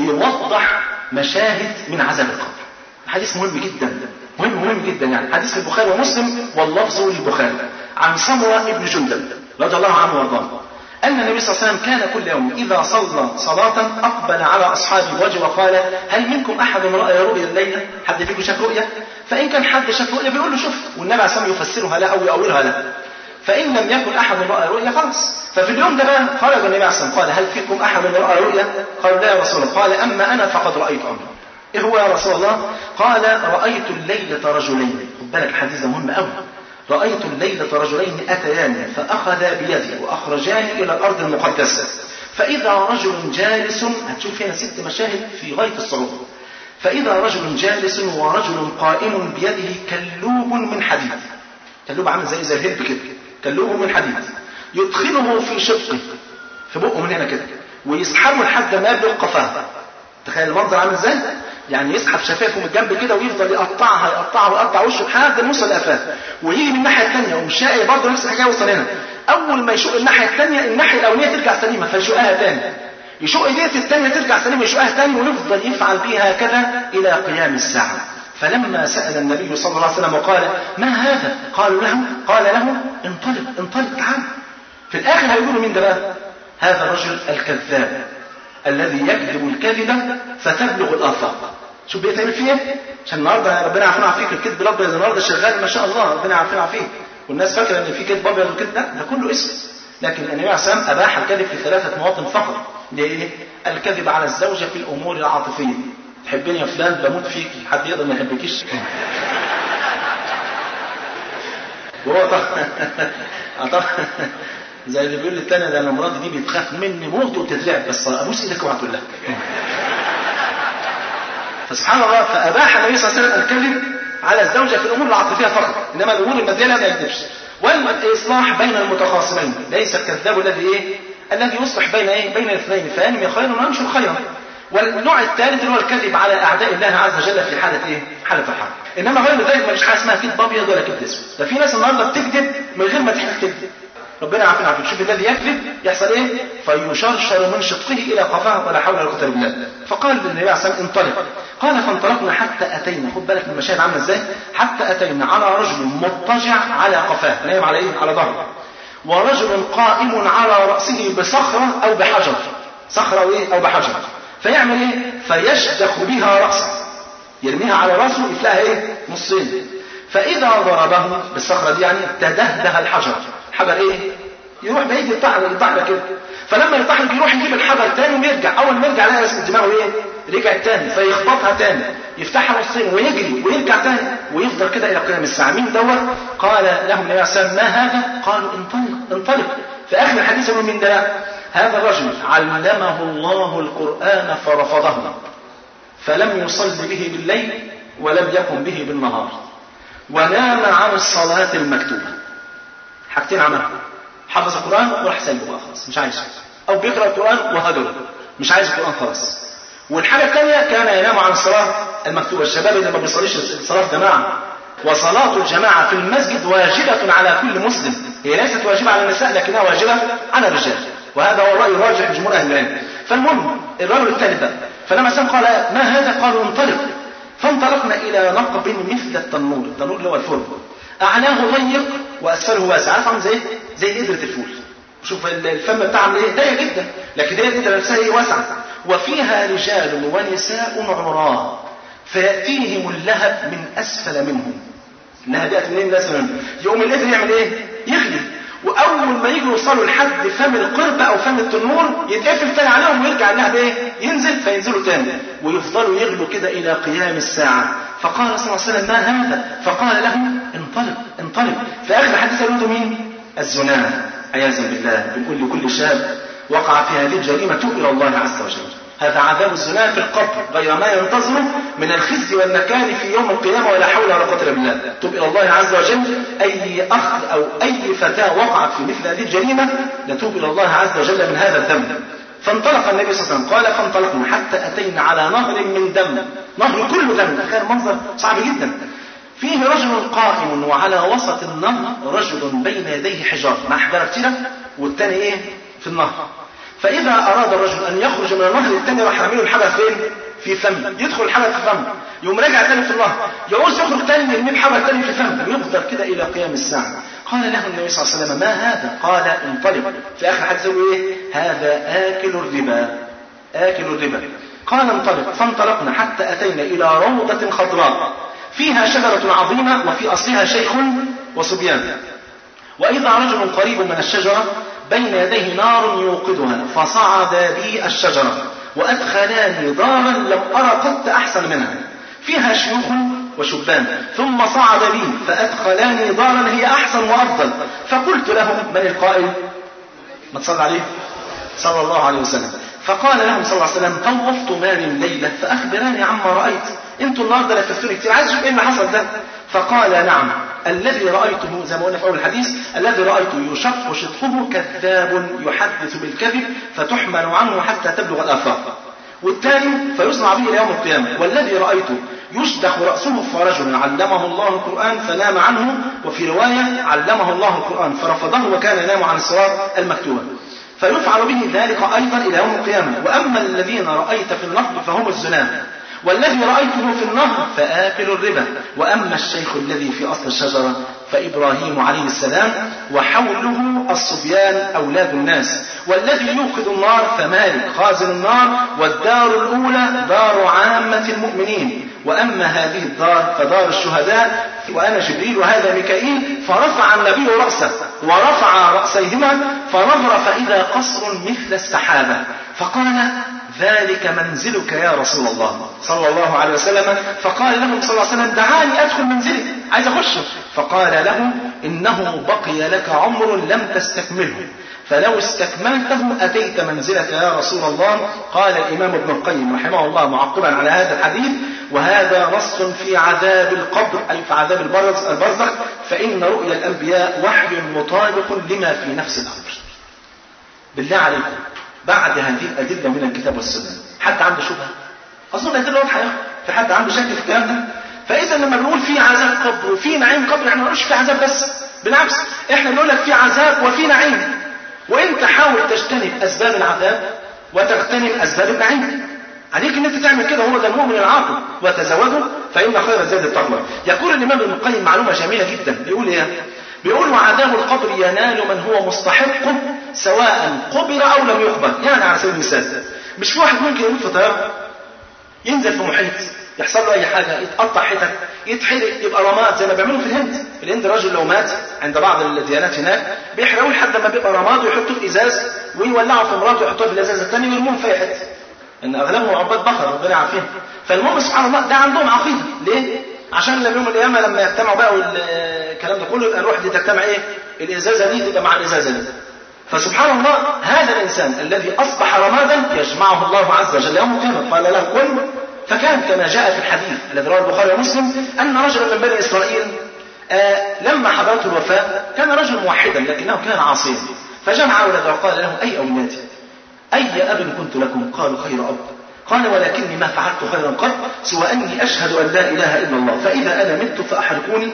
بيوضح مشاهد من عذاب القبر حديث مهم جدا مهم مهم جدا يعني حديث في البخاري ومسلم واللفظ للبخاري عن سمرة ابن جندب رضي الله عنه وارضاه أن النبي صلى الله عليه وسلم كان كل يوم إذا صلى صلاة أقبل على أصحابه وجه وقال هل منكم أحد رأى رؤيا الليلة؟ حد فيكم شاف رؤيا؟ فإن كان حد شاف رؤيا بيقول له شوف والنبي عليه الصلاة والسلام يفسرها له أو يؤولها له فإن لم يكن أحد رأى رؤيا خلاص ففي اليوم ده بقى خرج النبي عليه الصلاة والسلام قال هل فيكم أحد رأى رؤيا؟ قالوا لا يا رسول الله قال أما أنا فقد رأيت أمرا إيه هو يا رسول الله؟ قال رأيت الليلة رجلين خد بالك الحديث ده مهم قوي رأيت الليلة رجلين أتياني فأخذا بيدي وأخرجاني إلى الأرض المقدسة فإذا رجل جالس هتشوف هنا ست مشاهد في غاية الصعوبة فإذا رجل جالس ورجل قائم بيده كلوب من حديد كلوب عامل زي زي الهرب كده كلوب من حديد يدخله في شقه في بقه من هنا كده ويسحبه لحد ما يبلغ قفاه تخيل المنظر عامل ازاي؟ يعني يسحب شفايفه من الجنب كده ويفضل يقطعها يقطعها ويقطع وشه لحد ما يوصل لقفاه ويجي من الناحيه الثانيه ومش شاقي برضه نفس الحكايه يوصل هنا اول ما يشق الناحيه الثانيه الناحيه الاولانيه ترجع سليمه فيشقها ثاني يشق ايديه الثانيه ترجع سليمه يشقها ثاني ويفضل يفعل بها هكذا الى قيام الساعه فلما سأل النبي صلى الله عليه وسلم وقال ما هذا قالوا له قال له انطلق انطلق تعال في الآخر هيقولوا مين ده بقى هذا الرجل الكذاب الذي يكذب الكذبة فتبلغ الآفاق شوف بيتعمل فيه ايه عشان النهارده ربنا يعافينا ويعافيك الكذب الابيض النهارده شغال ما شاء الله ربنا يعافينا ويعافيك والناس فاكره ان في كذب ابيض وكذب لا ده كله اسم لكن النبي عليه الصلاه والسلام اباح الكذب في ثلاثه مواطن فقط ليه؟ الكذب على الزوجه في الامور العاطفيه تحبني يا فلان بموت فيك حد يقدر ما يحبكيش وهو طبعا طبعا زي اللي بيقول للتاني ده انا مراتي دي بتخاف مني موت وبتترعب بس ابوس ايدك اوعى تقول لها فسبحان الله فاباح النبي صلى الله عليه وسلم الكذب على الزوجه في الامور العاطفيه فقط انما الامور الماديه لا يكذبش والاصلاح بين المتخاصمين ليس الكذاب الذي ايه الذي يصلح بين ايه بين الاثنين فانمي خيرا وانشر خيرا والنوع الثالث اللي هو الكذب على اعداء الله عز وجل في حاله ايه؟ حاله الحرب. انما غير ذلك مفيش حاجه اسمها كذب ابيض ولا كذب اسود. ده في ناس النهارده بتكذب من غير ما تحس تكذب. ربنا يعافينا عافيك شوف الذي يكذب يحصل ايه فيشرشر من شقه الى قفاه ولا حول ولا قوه الا بالله فقال للنبي عليه الصلاه والسلام انطلق قال فانطلقنا حتى اتينا خد بالك من المشاهد عامله ازاي حتى اتينا على رجل مضطجع على قفاه نايم على ايه على ظهره ورجل قائم على راسه بصخره او بحجر صخره او ايه او بحجر فيعمل ايه فيشدخ بها راسه يرميها على راسه يتلاقيها ايه نصين فاذا ضربه بالصخره دي يعني تدهده الحجر الحجر ايه يروح بعيد يطحن يطحن كده فلما يطحن يروح يجيب الحجر تاني ويرجع اول ما يرجع يلاقي رسم دماغه ايه رجع تاني فيخبطها تاني يفتحها نصين ويجري ويرجع تاني ويفضل كده الى قيام الساعه مين دوت قال لهم النبي عليه الصلاه ما هذا قالوا انطلق انطلق في اخر الحديث يقول من ده هذا الرجل علمه الله القران فرفضه فلم يصل به بالليل ولم يقم به بالنهار ونام عن الصلاه المكتوبه حاجتين عملها حفظ القرآن وراح سايبه بقى خلاص مش عايزه أو بيقرأ القرآن وهجره مش عايز القرآن خلاص والحاجة الثانية كان ينام عن الصلاة المكتوبة الشباب اللي ما بيصليش صلاة جماعة وصلاة الجماعة في المسجد واجبة على كل مسلم هي ليست واجبة على النساء لكنها واجبة على الرجال وهذا هو الرأي الراجح لجمهور أهل العلم فالمهم الرجل الثالث بقى فلما سلم قال ما هذا قالوا انطلق فانطلقنا إلى نقب مثل التنور التنور اللي هو الفرن أعلاه ضيق وأسفله واسع عارف عامل زي زي قدرة الفول شوف الفم بتاعها ايه ضيق جدا لكن هي القدرة نفسها ايه واسعة وفيها رجال ونساء عراة فيأتيهم اللهب من أسفل منهم اللهب يأتي منين من أسفل منهم يقوم القدر يعمل ايه يغلي واول ما يجوا يوصلوا لحد فم القرب او فم التنور يتقفل تاني عليهم ويرجع اللهب ايه ينزل فينزلوا تاني ويفضلوا يغلوا كده الى قيام الساعه فقال صلى الله عليه وسلم ما هذا فقال له انطلق انطلق في اخر الحديث قالوا مين الزنا عياذا بالله بنقول لكل شاب وقع في هذه الجريمه توب الى الله عز وجل هذا عذاب الزنا في القبر غير ما ينتظره من الخزي والنكال في يوم القيامة ولا حول ولا قوة إلا بالله تب إلى الله عز وجل أي أخ أو أي فتاة وقعت في مثل هذه الجريمة نتوب إلى الله عز وجل من هذا الذنب فانطلق النبي صلى الله عليه وسلم قال فانطلقنا حتى أتينا على نهر من دم نهر كله دم تخيل منظر صعب جدا فيه رجل قائم وعلى وسط النهر رجل بين يديه حجار مع حجارة كتيرة والتاني ايه في النهر فإذا أراد الرجل أن يخرج من النهر الثاني راح يعمله الحجر فين؟ في فمه، يدخل الحجر في فمه، يقوم راجع تاني في النهر، يعوز يخرج تاني يرميه بحجر تاني في فمه، ويفضل كده إلى قيام الساعة. قال له النبي صلى الله عليه وسلم ما هذا؟ قال انطلق، في آخر حديث يقول إيه؟ هذا آكل الربا. آكل الربا. قال انطلق، فانطلقنا حتى أتينا إلى روضة خضراء فيها شجرة عظيمة وفي أصلها شيخ وصبيان. وإذا رجل قريب من الشجرة بين يديه نار يوقدها فصعد بي الشجرة وأدخلاني دارا لم أرى قط أحسن منها فيها شيوخ وشبان ثم صعد بي فأدخلاني دارا هي أحسن وأفضل فقلت لهم من القائل ما تصلى عليه صلى الله عليه وسلم فقال لهم صلى الله عليه وسلم طوفت مالي الليلة فأخبراني عما رأيت انتوا النهارده لفتوني كتير عايز اشوف ايه اللي حصل ده فقال نعم الذي رأيته زي ما قلنا في أول الحديث الذي رأيته يشق شطحه كذاب يحدث بالكذب فتحمل عنه حتى تبلغ الآفاق والثاني فيصنع به إلى يوم القيامة والذي رأيته يشدخ رأسه فرجل علمه الله القرآن فنام عنه وفي رواية علمه الله القرآن فرفضه وكان ينام عن الصلاة المكتوبة فيفعل به ذلك أيضا إلى يوم القيامة وأما الذين رأيت في النقب فهم الزنام والذي رأيته في النهر فآكل الربا وأما الشيخ الذي في أصل الشجرة فإبراهيم عليه السلام وحوله الصبيان أولاد الناس والذي يوقد النار فمالك خازن النار والدار الأولى دار عامة المؤمنين وأما هذه الدار فدار الشهداء وأنا جبريل وهذا ميكائيل فرفع النبي رأسه ورفع رأسيهما فنظر فإذا قصر مثل السحابة فقال ذلك منزلك يا رسول الله صلى الله عليه وسلم فقال لهم صلى الله عليه وسلم دعاني أدخل منزلي عايز أخش فقال له إنه بقي لك عمر لم تستكمله فلو استكملته أتيت منزلك يا رسول الله قال الإمام ابن القيم رحمه الله معقبا على هذا الحديث وهذا نص في عذاب القبر أي في عذاب البرزخ فإن رؤيا الأنبياء وحي مطابق لما في نفس الأمر بالله عليكم بعد هذه الأدلة من الكتاب والسنة حد عنده شبهة أظن الأدلة واضحة يا في حد عنده شك في الكلام ده فإذا لما بنقول في عذاب قبر وفي نعيم قبر احنا ما بنقولش في عذاب بس بالعكس احنا بنقول لك في عذاب وفي نعيم وانت حاول تجتنب اسباب العذاب وتغتنم اسباب النعيم عليك ان انت تعمل كده هو ده المؤمن العاقل وتزودوا فان خير الزاد التقوى يقول الامام ابن القيم معلومه جميله جدا بيقول ايه بيقول وعذاب القبر ينال من هو مستحقه سواء قبر او لم يقبر يعني على سبيل المثال مش في واحد ممكن يموت في طياره ينزل في محيط يحصل له اي حاجه يتقطع حتت يتحرق يبقى رماد زي ما بيعملوا في الهند في الهند الراجل لو مات عند بعض الديانات هناك بيحرقوه لحد ما بيبقى رماد ويحطوه في ازاز ويولعوا في مراته ويحطوه في الازاز الثاني ويرموه في اي حته ان اغلبهم عباد بقر ربنا يعافيهم فالمهم سبحان الله ده عندهم عقيده ليه؟ عشان لما يوم القيامه لما يجتمعوا بقى والكلام ده كله يبقى الروح دي تجتمع ايه؟ الازازه دي تبقى مع الازازه دي فسبحان الله هذا الانسان الذي اصبح رمادا يجمعه الله عز وجل يوم القيامه قال له كن فكان كما جاء في الحديث الذي رواه البخاري ومسلم ان رجلا من بني اسرائيل آه لما حضرته الوفاه كان رجل موحدا لكنه كان عاصيا فجمع اولاده وقال له اي اولادي اي اب كنت لكم قالوا خير اب قال ولكني ما فعلت خيرا قط سوى اني اشهد ان لا اله الا الله فاذا انا مت فاحرقوني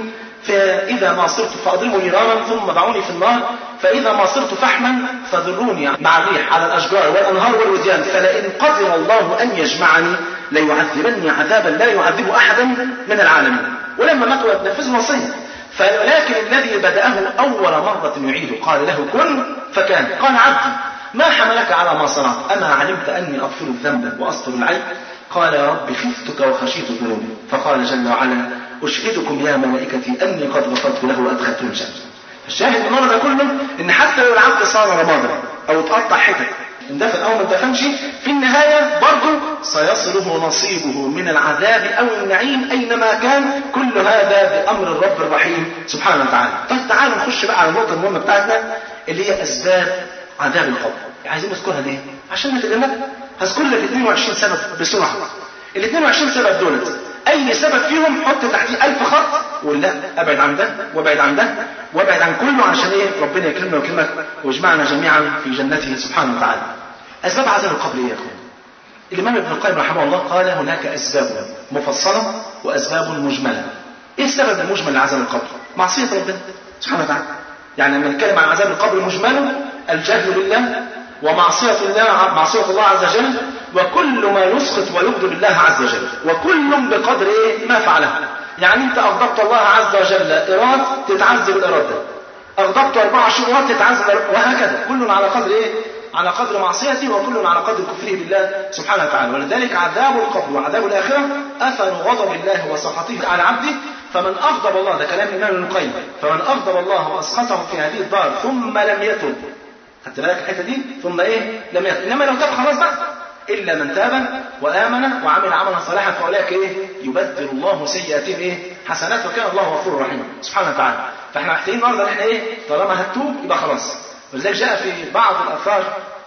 فإذا ما صرت فأضربوا نيرارا ثم ضعوني في النار فإذا ما صرت فحما فذروني مع الريح على الأشجار والأنهار والوديان فلئن قدر الله أن يجمعني ليعذبني عذابا لا يعذب أحدا من العالمين ولما ماتوا نفذوا الوصية فلكن الذي بدأه أول مرة يعيد قال له كن فكان قال عبدي ما حملك على ما صنعت أما علمت أني أغفر الذنب وأستر العيب قال يا رب خفتك وخشيت ذنوبي فقال جل وعلا أشهدكم يا ملائكتي أني قد غفرت له وأدخلته الجنة الشاهد من ده كله إن حتى لو العبد صار رمادا أو اتقطع حتت اندفن أو ما اندفنش في النهاية برضه سيصله نصيبه من العذاب أو النعيم أينما كان كل هذا بأمر الرب الرحيم سبحانه وتعالى طيب تعالوا نخش بقى على النقطة المهمة بتاعتنا اللي هي أسباب عذاب القبر عايزين نذكرها ليه؟ عشان نتجنبها هذكر لك 22 سبب بسرعة ال 22 سبب دولت اي سبب فيهم حط تحتيه ألف خط وقول لا ابعد عن ده وابعد عن ده وابعد عن كله عشان ايه ربنا يكرمنا ويكرمك ويجمعنا جميعا في جنته سبحانه وتعالى اسباب عذاب القبر ايه يا اخوان الامام ابن القيم رحمه الله قال هناك اسباب مفصله واسباب مجمله ايه السبب المجمل لعذاب القبر معصيه ربنا سبحانه وتعالى يعني لما نتكلم عن عذاب القبر مجمله الجهل بالله ومعصية الله معصية الله عز وجل وكل ما يسخط ويغضب الله عز وجل وكل بقدر ايه ما فعله يعني انت اغضبت الله عز وجل ايراد تتعذب الايراد ده اغضبت 24 ايراد تتعذب وهكذا كل على قدر ايه على قدر معصيته وكل على قدر كفره بالله سبحانه وتعالى ولذلك عذاب القبر وعذاب الاخره اثر غضب الله وسخطه على عبده فمن اغضب الله ده كلام الامام ابن القيم فمن اغضب الله واسخطه في هذه الدار ثم لم يتب خدت بالك الحته دي ثم ايه لم يتب انما لو تاب خلاص بقى الا من تاب وامن وعمل عملا صالحا فاولئك ايه يبدل الله سيئاتهم ايه حسنات وكان الله غفورا رحيما سبحانه وتعالى فاحنا محتاجين النهارده ان احنا ايه طالما هتوب يبقى خلاص ولذلك جاء في بعض الاثار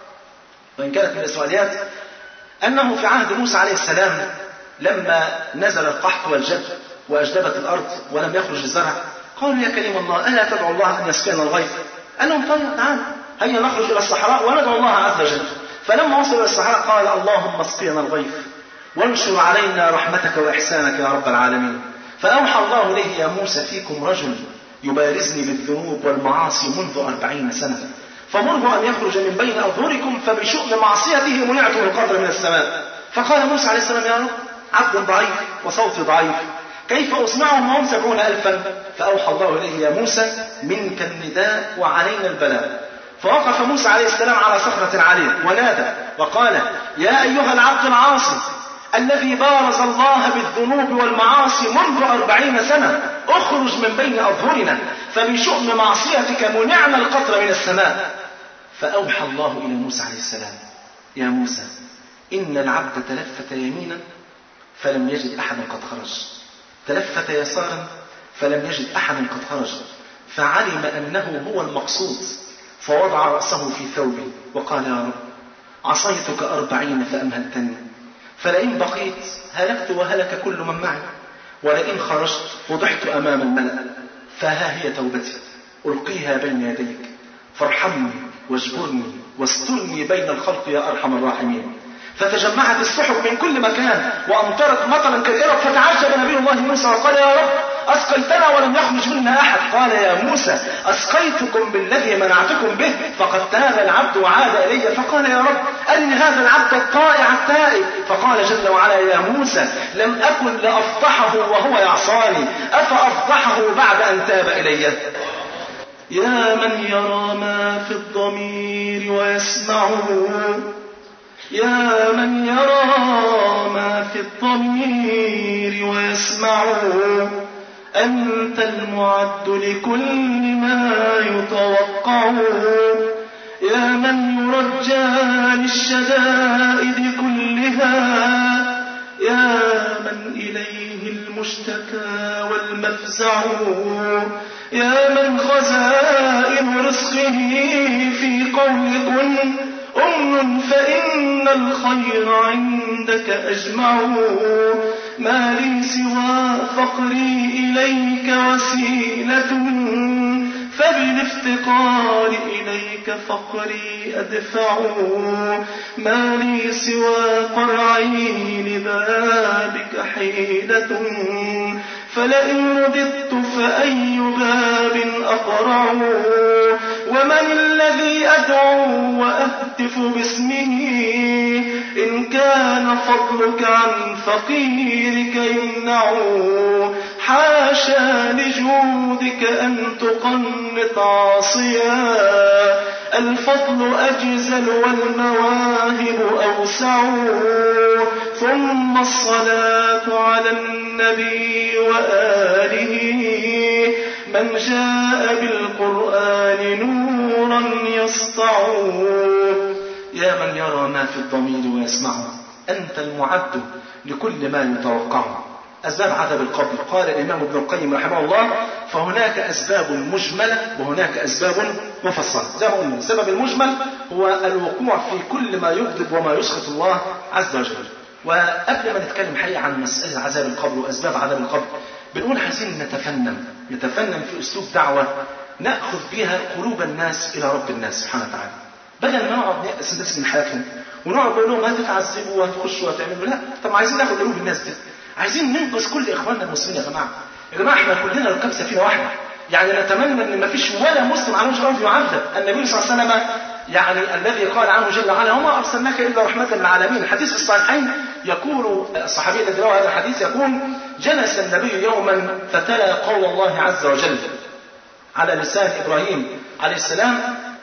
وان كانت من الاسرائيليات انه في عهد موسى عليه السلام لما نزل القحط والجد واجدبت الارض ولم يخرج الزرع قالوا يا كريم الله الا تدعو الله ان يسقينا الغيث قال لهم طيب تعالوا هيا نخرج الى الصحراء وندعو الله عز وجل فلما وصلوا الى الصحراء قال اللهم اسقينا الغيث وانشر علينا رحمتك واحسانك يا رب العالمين فاوحى الله اليه يا موسى فيكم رجل يبارزني بالذنوب والمعاصي منذ أربعين سنة فمره أن يخرج من بين أظهركم فبشؤم معصيته منعته القدر من السماء فقال موسى عليه السلام يا رب عبد ضعيف وصوتي ضعيف كيف أسمعهم وهم سبعون ألفا فأوحى الله إليه يا موسى منك النداء وعلينا البلاء فوقف موسى عليه السلام على صخرة عالية ونادى وقال يا أيها العبد العاصي الذي بارز الله بالذنوب والمعاصي منذ أربعين سنة اخرج من بين أظهرنا فبشؤم معصيتك منعنا القطر من السماء فأوحى الله إلى موسى عليه السلام يا موسى إن العبد تلفت يمينا فلم يجد أحدا قد خرج تلفت يسارا فلم يجد أحدا قد خرج فعلم أنه هو المقصود فوضع رأسه في ثوبه وقال يا رب عصيتك أربعين فأمهلتني فلئن بقيت هلكت وهلك كل من معي ولئن خرجت فضحت أمام الملأ فها هي توبتي ألقيها بين يديك فارحمني واجبرني واسترني بين الخلق يا أرحم الراحمين فتجمعت السحب من كل مكان وأمطرت مطرا كالإرب فتعجب نبي الله موسى وقال يا رب أسقيتنا ولم يخرج منا أحد قال يا موسى أسقيتكم بالذي منعتكم به فقد تاب العبد وعاد إلي فقال يا رب أرني هذا العبد الطائع التائب فقال جل وعلا يا موسى لم أكن لأفضحه وهو يعصاني أفأفضحه بعد أن تاب إلي يا من يرى ما في الضمير ويسمعه يا من يرى ما في الضمير ويسمعه أنت المعد لكل ما يتوقع يا من يرجى للشدائد كلها يا من إليه المشتكى والمفزع يا من خزائن رزقه في قول كن أمن فإن الخير عندك أجمع ما لي سوى فقري إليك وسيلة فبالافتقار إليك فقري أدفع ما لي سوى قرعي لبابك حيلة فلئن رددت فأي باب أقرع ومن الذي أدعو وأهتف باسمه إن كان فضلك عن فقيرك يمنع حاشا لجودك أن تقنط عاصيا الفضل أجزل والمواهب أوسع ثم الصلاة على النبي وآله من جاء بالقرآن نورا يسطع يا من يرى ما في الضمير ويسمعه أنت المعد لكل ما يتوقع أسباب عذاب القبر قال الإمام ابن القيم رحمه الله فهناك أسباب مجملة وهناك أسباب مفصلة زي ما قلنا السبب المجمل هو الوقوع في كل ما يغضب وما يسخط الله عز وجل وقبل ما نتكلم حقيقة عن مسألة عذاب القبر وأسباب عذاب القبر بنقول عايزين نتفنن نتفنن في أسلوب دعوة نأخذ بها قلوب الناس إلى رب الناس سبحانه وتعالى بدل ما نقعد نيأس الناس من حياتهم ونقعد نقول لهم هتتعذبوا وهتخشوا وهتعملوا لا طب عايزين ناخد قلوب الناس دي عايزين ننقذ كل اخواننا المسلمين يا جماعه يا جماعه احنا كلنا ركاب سفينه واحده يعني نتمنى ان ما فيش ولا مسلم عليه شرف يعذب النبي صلى الله عليه وسلم يعني الذي قال عنه جل وعلا وما ارسلناك الا رحمه للعالمين الحديث في الصحيحين يقول الصحابي الذي روى هذا الحديث يقول جلس النبي يوما فتلا قول الله عز وجل على لسان ابراهيم عليه السلام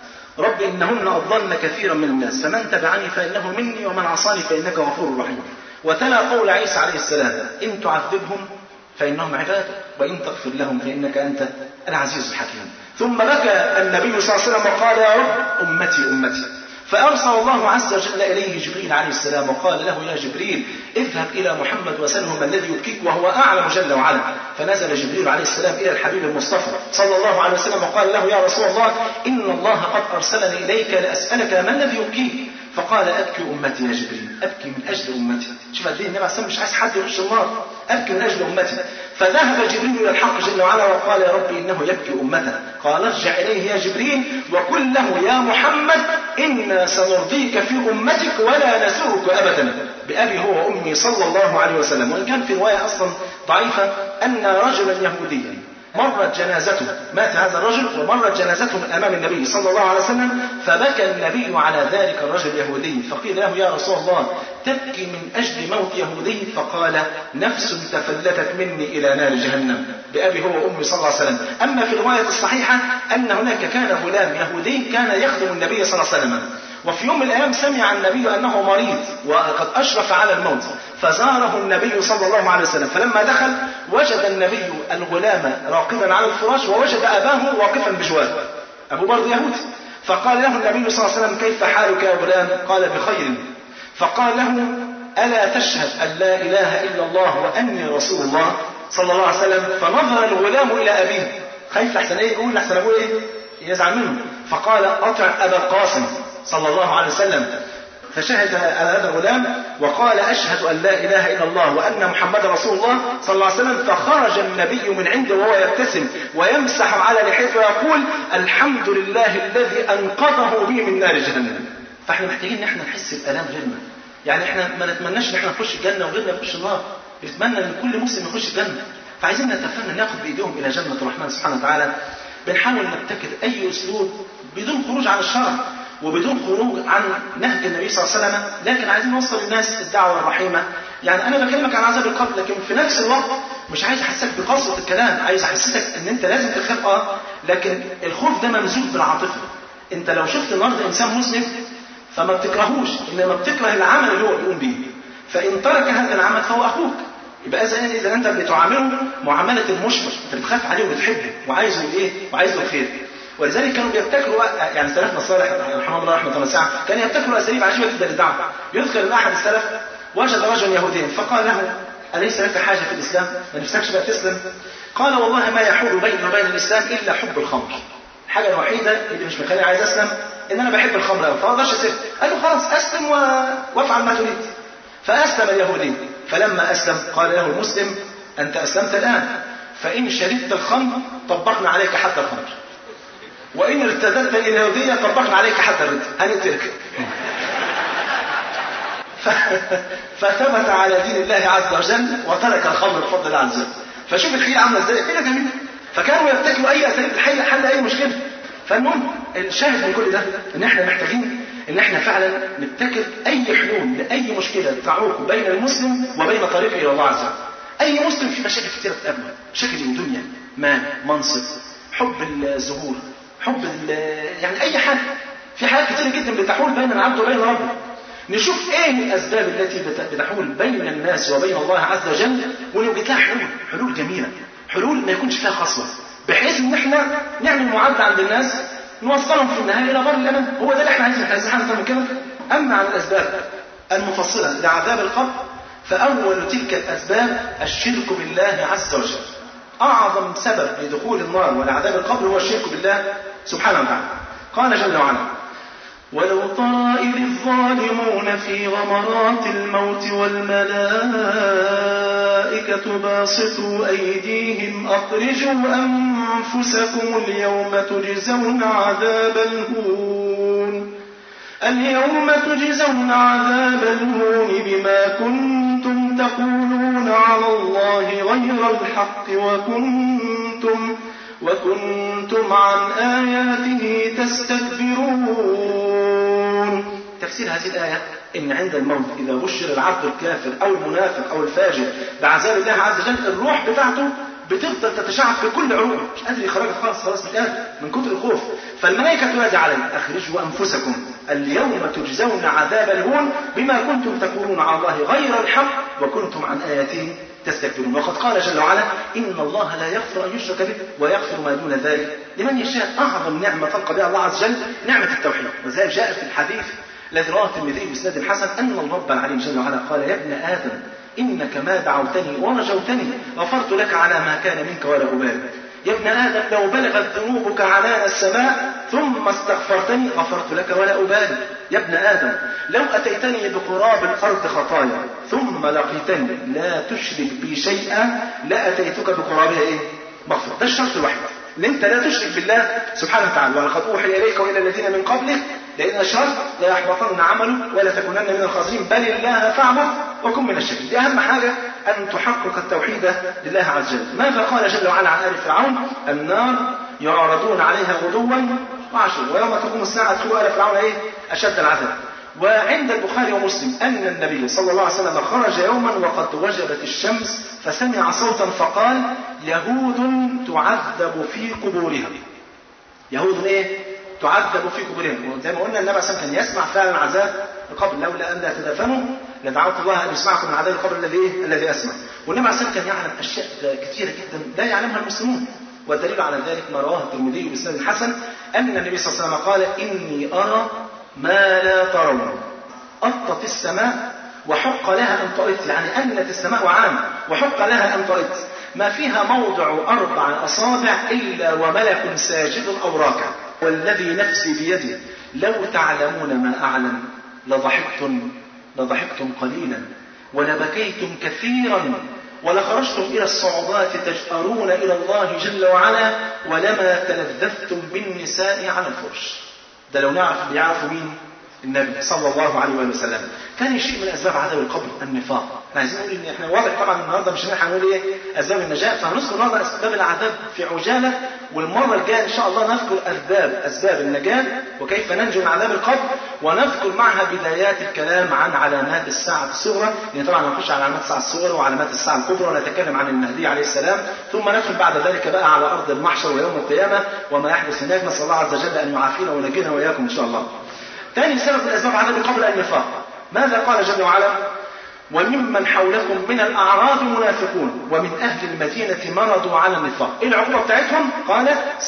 رب انهن اضللن كثيرا من الناس فمن تبعني فانه مني ومن عصاني فانك غفور رحيم وتلا قول عيسى عليه السلام إن تعذبهم فإنهم عبادك وإن تغفر لهم فإنك أنت العزيز الحكيم ثم بكى النبي صلى الله عليه وسلم وقال يا رب أمتي أمتي فأرسل الله عز وجل إليه جبريل عليه السلام وقال له يا جبريل اذهب إلى محمد وسله ما الذي يبكيك وهو أعلم جل وعلا فنزل جبريل عليه السلام إلى الحبيب المصطفى صلى الله عليه وسلم وقال له يا رسول الله إن الله قد أرسلني إليك لأسألك ما الذي يبكيك فقال أبكي أمتي يا جبريل أبكي من أجل أمتي شوف قد ايه النبي عليه مش عايز حد يخش النار أبكي من أجل أمتي فذهب جبريل إلى الحق جل وعلا وقال يا ربي إنه يبكي أمته قال ارجع إليه يا جبريل وقل له يا محمد إنا سنرضيك في أمتك ولا نسرك أبدا بأبي هو وأمي صلى الله عليه وسلم وإن كان في رواية أصلا ضعيفة أن رجلا يهوديا مرت جنازته مات هذا الرجل ومرت جنازته من امام النبي صلى الله عليه وسلم فبكى النبي على ذلك الرجل اليهودي فقيل له يا رسول الله تبكي من اجل موت يهودي فقال نفس تفلتت مني الى نار جهنم بابي هو وامي صلى الله عليه وسلم اما في الروايه الصحيحه ان هناك كان غلام يهودي كان يخدم النبي صلى الله عليه وسلم وفي يوم من الايام سمع النبي انه مريض وقد اشرف على الموت فزاره النبي صلى الله عليه وسلم فلما دخل وجد النبي الغلام راقدا على الفراش ووجد اباه واقفا بجواره ابو برضه يهودي فقال له النبي صلى الله عليه وسلم كيف حالك يا غلام قال بخير فقال له الا تشهد ان لا اله الا الله واني رسول الله صلى الله عليه وسلم فنظر الغلام الى ابيه خايف لحسن ايه يقول لحسن ابوه ايه يزعل منه فقال اطع ابا القاسم صلى الله عليه وسلم فشهد على هذا الغلام وقال أشهد أن لا إله إلا الله وأن محمد رسول الله صلى الله عليه وسلم فخرج النبي من عنده وهو يبتسم ويمسح على لحيته ويقول الحمد لله الذي أنقذه بي من نار جهنم فاحنا محتاجين ان احنا نحس بآلام غيرنا يعني احنا ما نتمناش ان احنا نخش الجنة وغيرنا يخش النار نتمنى ان كل مسلم يخش الجنة فعايزين نتفنن ناخد بايديهم الى جنه الرحمن سبحانه وتعالى بنحاول نبتكر اي اسلوب بدون خروج عن الشرع وبدون خروج عن نهج النبي صلى الله عليه وسلم لكن عايزين نوصل للناس الدعوه الرحيمه يعني انا بكلمك عن عذاب القبر لكن في نفس الوقت مش عايز احسسك بقسوه الكلام عايز احسسك ان انت لازم تخاف اه لكن الخوف ده ممزوج بالعاطفه انت لو شفت النهارده انسان مسلم فما بتكرهوش انما بتكره العمل اللي هو بيقوم به فان ترك هذا العمل فهو اخوك يبقى اذا اذا انت بتعامله معامله المشفق انت بتخاف عليه وبتحبه وعايزه ايه وعايز له الخير ولذلك كانوا بيبتكروا يعني سلفنا الصالح رحمه الله رحمه واسعه كان يبتكروا اساليب عجيبه جدا للدعوه يذكر ان احد السلف وجد رجلا يهوديا فقال له اليس لك حاجه في الاسلام؟ ما نفسكش بقى تسلم؟ قال والله ما يحول بيني وبين الاسلام الا حب الخمر. الحاجه الوحيده اللي مش مخليني عايز اسلم ان انا بحب الخمر قوي فما اقدرش اسيب. قال له خلاص اسلم و... وافعل ما تريد. فاسلم اليهودي فلما اسلم قال له المسلم انت اسلمت الان فان شربت الخمر طبقنا عليك حد الخمر. وإن ارتدت إلى اليهودية طبقنا عليك حتى الرد هنقتلك فثبت على دين الله عز وجل وترك الخمر بفضل الله عز وجل فشوف الخير عامله ازاي خير جميل فكانوا يبتكروا اي اساليب الحل حل اي مشكله فالمهم الشاهد من كل ده ان احنا محتاجين ان احنا فعلا نبتكر اي حلول لاي مشكله تعوق بين المسلم وبين طريقه الى الله عز وجل اي مسلم في مشاكل كثيره بتقابله مشاكل الدنيا مال منصب حب الظهور حب يعني اي حاجه في حاجات كتير جدا بتحول بين العبد وبين ربه نشوف ايه الاسباب التي بتحول بين الناس وبين الله عز وجل ونوجد لها حلول حلول جميله حلول ما يكونش فيها خصوه بحيث ان احنا نعمل معادله عند الناس نوصلهم في النهايه الى بر الامان هو ده اللي احنا عايزين عايزين حاجه من كده اما عن الاسباب المفصله لعذاب القبر فاول تلك الاسباب الشرك بالله عز وجل أعظم سبب لدخول النار ولعذاب القبر هو الشرك بالله سبحانه وتعالى قال جل وعلا ولو ترى إذ الظالمون في غمرات الموت والملائكة باسطوا أيديهم أخرجوا أنفسكم اليوم تجزون عذاب الهون اليوم تجزون عذاب الهون بما كنتم تقولون على الله غير الحق وكنتم وكنتم عن آياته تستكبرون تفسير هذه الآية إن عند الموت إذا بشر العبد الكافر أو المنافق أو الفاجر بعذاب الله عز وجل الروح بتاعته بتفضل تتشعب في كل عروقه مش قادر يخرجها خالص خلاص مش قادر من كتر الخوف فالملائكة تنادي عليه أخرجوا أنفسكم اليوم تجزون عذاب الهون بما كنتم تقولون على الله غير الحق وكنتم عن آياته تستكبرون وقد قال جل وعلا إن الله لا يغفر أن يشرك به ويغفر ما دون ذلك لمن يشاء أعظم نعمة تلقى بها الله عز وجل نعمة التوحيد وذلك جاء في الحديث الذي رواه الترمذي بإسناد حسن أن الرب العليم جل وعلا قال يا ابن آدم إنك ما دعوتني ورجوتني غفرت لك على ما كان منك ولا أبالي يا ابن آدم لو بلغت ذنوبك عنان السماء ثم استغفرتني غفرت لك ولا أبالي يا ابن آدم لو أتيتني بقراب الأرض خطايا ثم لقيتني لا تشرك بي شيئا لأتيتك بقرابها إيه؟ مغفرة ده الشرط الوحيد ان انت لا تشرك بالله سبحانه وتعالى ولقد اوحي اليك والى الذين من قبلك لئن اشركت ليحبطن عملك ولا تكونن من الخاسرين بل الله فاعبد وكن من الشاكرين دي اهم حاجه ان تحقق التوحيد لله عز وجل ماذا قال جل وعلا عن ال فرعون النار يعرضون عليها غدوا وعشوا ويوم تقوم الساعه ادخلوا ال فرعون ايه اشد العذاب وعند البخاري ومسلم أن النبي صلى الله عليه وسلم خرج يوما وقد وجبت الشمس فسمع صوتا فقال يهود تعذب في قبورها يهود ايه تعذب في قبورهم وزي ما قلنا النبي صلى الله عليه وسلم كان يسمع فعلا عذاب القبر لولا ان لا تدفنوا لدعوت الله ان يسمعكم من عذاب القبر الذي ايه الذي اسمع والنبي عليه الصلاه والسلام كان يعلم اشياء كثيره جدا لا يعلمها المسلمون والدليل على ذلك ما رواه الترمذي باسناد حسن ان النبي صلى الله عليه وسلم قال اني ارى ما لا ترون أطت السماء وحق لها أن طئت يعني أنت السماء عام وحق لها أن طئت ما فيها موضع أربع أصابع إلا وملك ساجد أو راكع والذي نفسي بيده لو تعلمون ما أعلم لضحكتم لضحكتم قليلا ولبكيتم كثيرا ولخرجتم إلى الصعوبات تجأرون إلى الله جل وعلا ولما تلذذتم بالنساء على الفرش ده لو نعرف اللي يعرفوا مين النبي صلى الله عليه وآله وسلم ثاني شيء من اسباب عذاب القبر النفاق احنا عايزين نقول ان احنا واضح طبعا النهارده مش هنلحق نقول ايه اسباب النجاه فهنذكر النهارده اسباب العذاب في عجاله والمره الجايه ان شاء الله نذكر اسباب اسباب النجاه وكيف ننجو من عذاب القبر ونذكر معها بدايات الكلام عن علامات الساعه الصغرى لان طبعا هنخش على علامات الساعه الصغرى وعلامات الساعه الكبرى ونتكلم عن المهدي عليه السلام ثم ندخل بعد ذلك بقى على ارض المحشر ويوم القيامه وما يحدث هناك نسال الله عز وجل ان يعافينا وينجينا واياكم ان شاء الله. ثاني سبب من اسباب عذاب القبر النفاق. ماذا قال جل وعلا؟ وممن حولكم من الأعراب منافقون ومن أهل المدينة مرضوا على النفاق إيه العقوبة بتاعتهم قال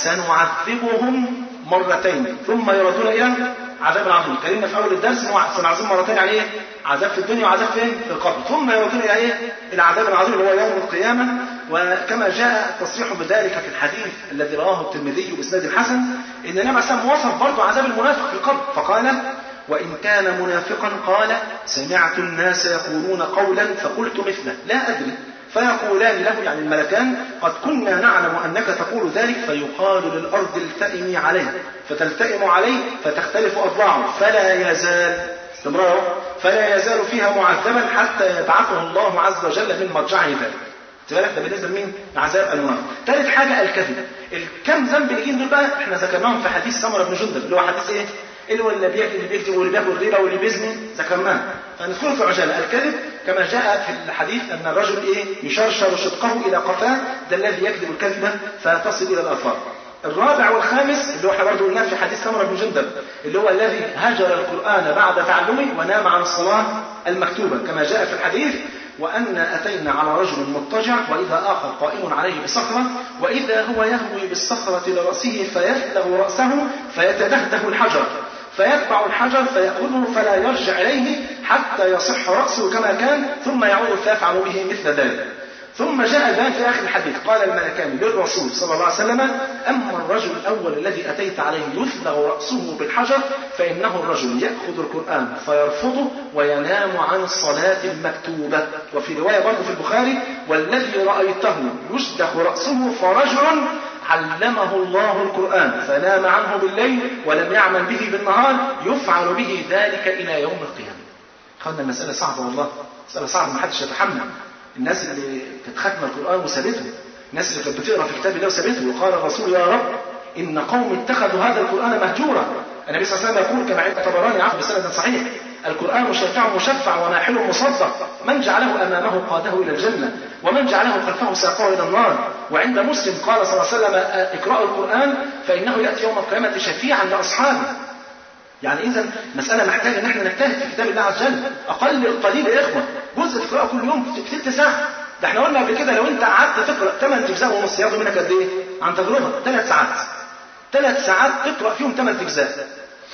سنعذبهم مرتين ثم يردون إلى عذاب عظيم اتكلمنا في أول الدرس إن هو سنعذبهم مرتين يعني إيه عذاب في الدنيا وعذاب فين في القبر ثم يردون إلى إيه العذاب العظيم اللي هو يوم القيامة وكما جاء التصريح بذلك في الحديث الذي رواه الترمذي بإسناد حسن إن النبي عليه الصلاة وصف برضه عذاب المنافق في القبر فقال وإن كان منافقا قال سمعت الناس يقولون قولا فقلت مثله لا أدري فيقولان له يعني الملكان قد كنا نعلم أنك تقول ذلك فيقال للأرض التئمي عليه فتلتئم عليه فتختلف أضلاعه فلا يزال استمراره فلا يزال فيها معذبا حتى يبعثه الله عز وجل من مرجعه ذلك بالك ده بالنسبه لمين؟ لعذاب المنافق. ثالث حاجه الكذب. الكم ذنب اللي دول بقى احنا ذكرناهم في حديث سمره بن جندب اللي هو حديث ايه؟ اللي هو اللي بياكل اللي بيكذب واللي بياكل الربا واللي بيزني ذكرناه فنذكره في عجاله الكذب كما جاء في الحديث ان الرجل ايه يشرشر شدقه الى قفاه ده الذي يكذب الكذبه فتصل الى الافاق الرابع والخامس اللي هو احنا برضه قلناه في حديث سمره بن جندب اللي هو الذي هجر القران بعد تعلمه ونام عن الصلاه المكتوبه كما جاء في الحديث وأن أتينا على رجل مضطجع وإذا آخر قائم عليه بصخرة وإذا هو يهوي بالصخرة لرأسه فيثلغ رأسه فيتدهده الحجر فيتبع الحجر فيأخذه فلا يرجع إليه حتى يصح رأسه كما كان ثم يعود فيفعل به مثل ذلك ثم جاء البيان في آخر الحديث قال الملكان للرسول صلى الله عليه وسلم أما الرجل الأول الذي أتيت عليه يثلغ رأسه بالحجر فإنه الرجل يأخذ القرآن فيرفضه وينام عن الصلاة المكتوبة وفي رواية برضه في البخاري والذي رأيته يشدخ رأسه فرجل علمه الله القرآن فنام عنه بالليل ولم يعمل به بالنهار يفعل به ذلك إلى يوم القيامة خدنا المسألة صعبة والله مسألة صعبة ما حدش يتحمل الناس اللي كانت ختمة القرآن وسابته الناس اللي كانت بتقرا في كتاب الله وسابته وقال الرسول يا رب إن قوم اتخذوا هذا القرآن مهجورا النبي صلى الله عليه وسلم يقول كما عند الطبراني عفوا بسند صحيح القرآن شافع مشفع وناحل مصدق من جعله أمامه قاده إلى الجنة ومن جعله خلفه ساقه إلى النار وعند مسلم قال صلى الله عليه وسلم اقرأوا القرآن فإنه يأتي يوم القيامة شفيعا لأصحابه يعني اذا مساله محتاجه ان احنا نجتهد في كتاب الله عز وجل اقل القليل يا اخوه جزء تقراه كل يوم في ست ساعه ده احنا قلنا قبل كده لو انت قعدت تقرا 8 اجزاء ونص ياخدوا منك قد ايه؟ عن تجربه ثلاث ساعات ثلاث ساعات تقرا فيهم 8 اجزاء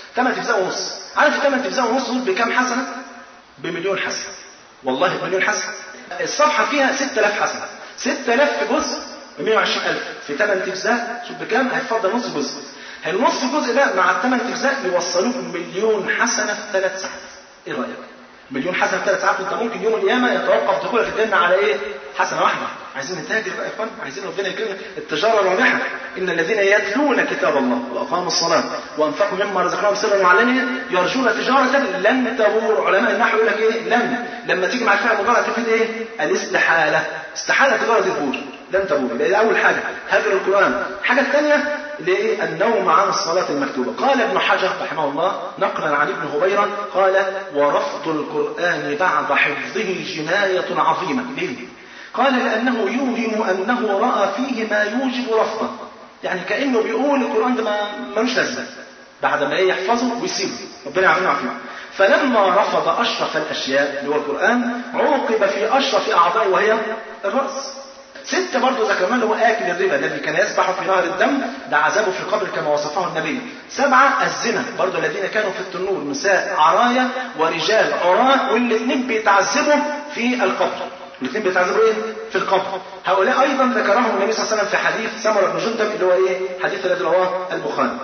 8 اجزاء ونص عارف ال 8 اجزاء ونص دول بكام حسنه؟ بمليون حسنه والله بمليون حسنه الصفحه فيها 6000 حسنه 6000 في جزء ب 120000 في 8 اجزاء شوف بكام هيتفضل نص جزء النص جزء ده مع الثمان اجزاء يوصلوك مليون حسنه في ثلاث ساعات ايه رايك مليون حسنه في ثلاث ساعات وانت ممكن يوم القيامه يتوقف دخولك الجنه على ايه حسنه واحده عايزين نتاجر بقى يا اخوان عايزين ربنا يكرمنا التجاره الرابحه ان الذين يتلون كتاب الله واقاموا الصلاه وانفقوا مما رزقناهم سرا وعلانيه يرجون تجاره لن تبور علماء النحو يقول لك ايه لن لما تيجي مع الفعل المضارع تفيد ايه الاستحاله استحاله تجاره البور لن تبور ده اول حاجه هذا القران الحاجه الثانيه ليه النوم عن الصلاة المكتوبة قال ابن حجر رحمه الله نقلا عن ابن هبيرة قال ورفض القرآن بعد حفظه جناية عظيمة ليه قال لأنه يوهم أنه رأى فيه ما يوجب رفضه يعني كأنه بيقول القرآن ده ما ملوش لازمة بعد ما يحفظه ويسيبه ربنا يعافينا ويعافينا فلما رفض أشرف الأشياء اللي هو القرآن عوقب في أشرف أعضائه وهي الرأس ستة برضه ذكرنا له آكل الربا الذي كان يسبح في نهر الدم ده عذابه في القبر كما وصفه النبي سبعة الزنا برضه الذين كانوا في التنور نساء عرايا ورجال عراة والاثنين بيتعذبوا في القبر الاثنين بيتعذبوا ايه؟ في القبر هؤلاء ايضا ذكرهم النبي صلى الله عليه وسلم في حديث سمرة بن جندب اللي هو ايه؟ حديث الذي رواه البخاري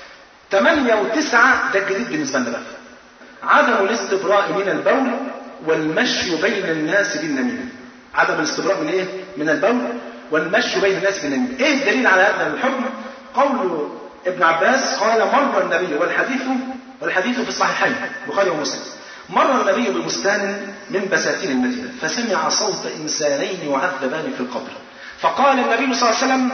ثمانية وتسعة ده الجديد بالنسبة لنا بقى عدم الاستبراء من البول والمشي بين الناس بالنميمة عدم الاستبراء من ايه؟ من البول والمشي بين الناس بالنميمة. ايه الدليل على هذا الحكم؟ قول ابن عباس قال مر النبي والحديث والحديث في الصحيحين البخاري ومسلم مر النبي ببستان من بساتين المدينة فسمع صوت إنسانين يعذبان في القبر فقال النبي صلى الله عليه وسلم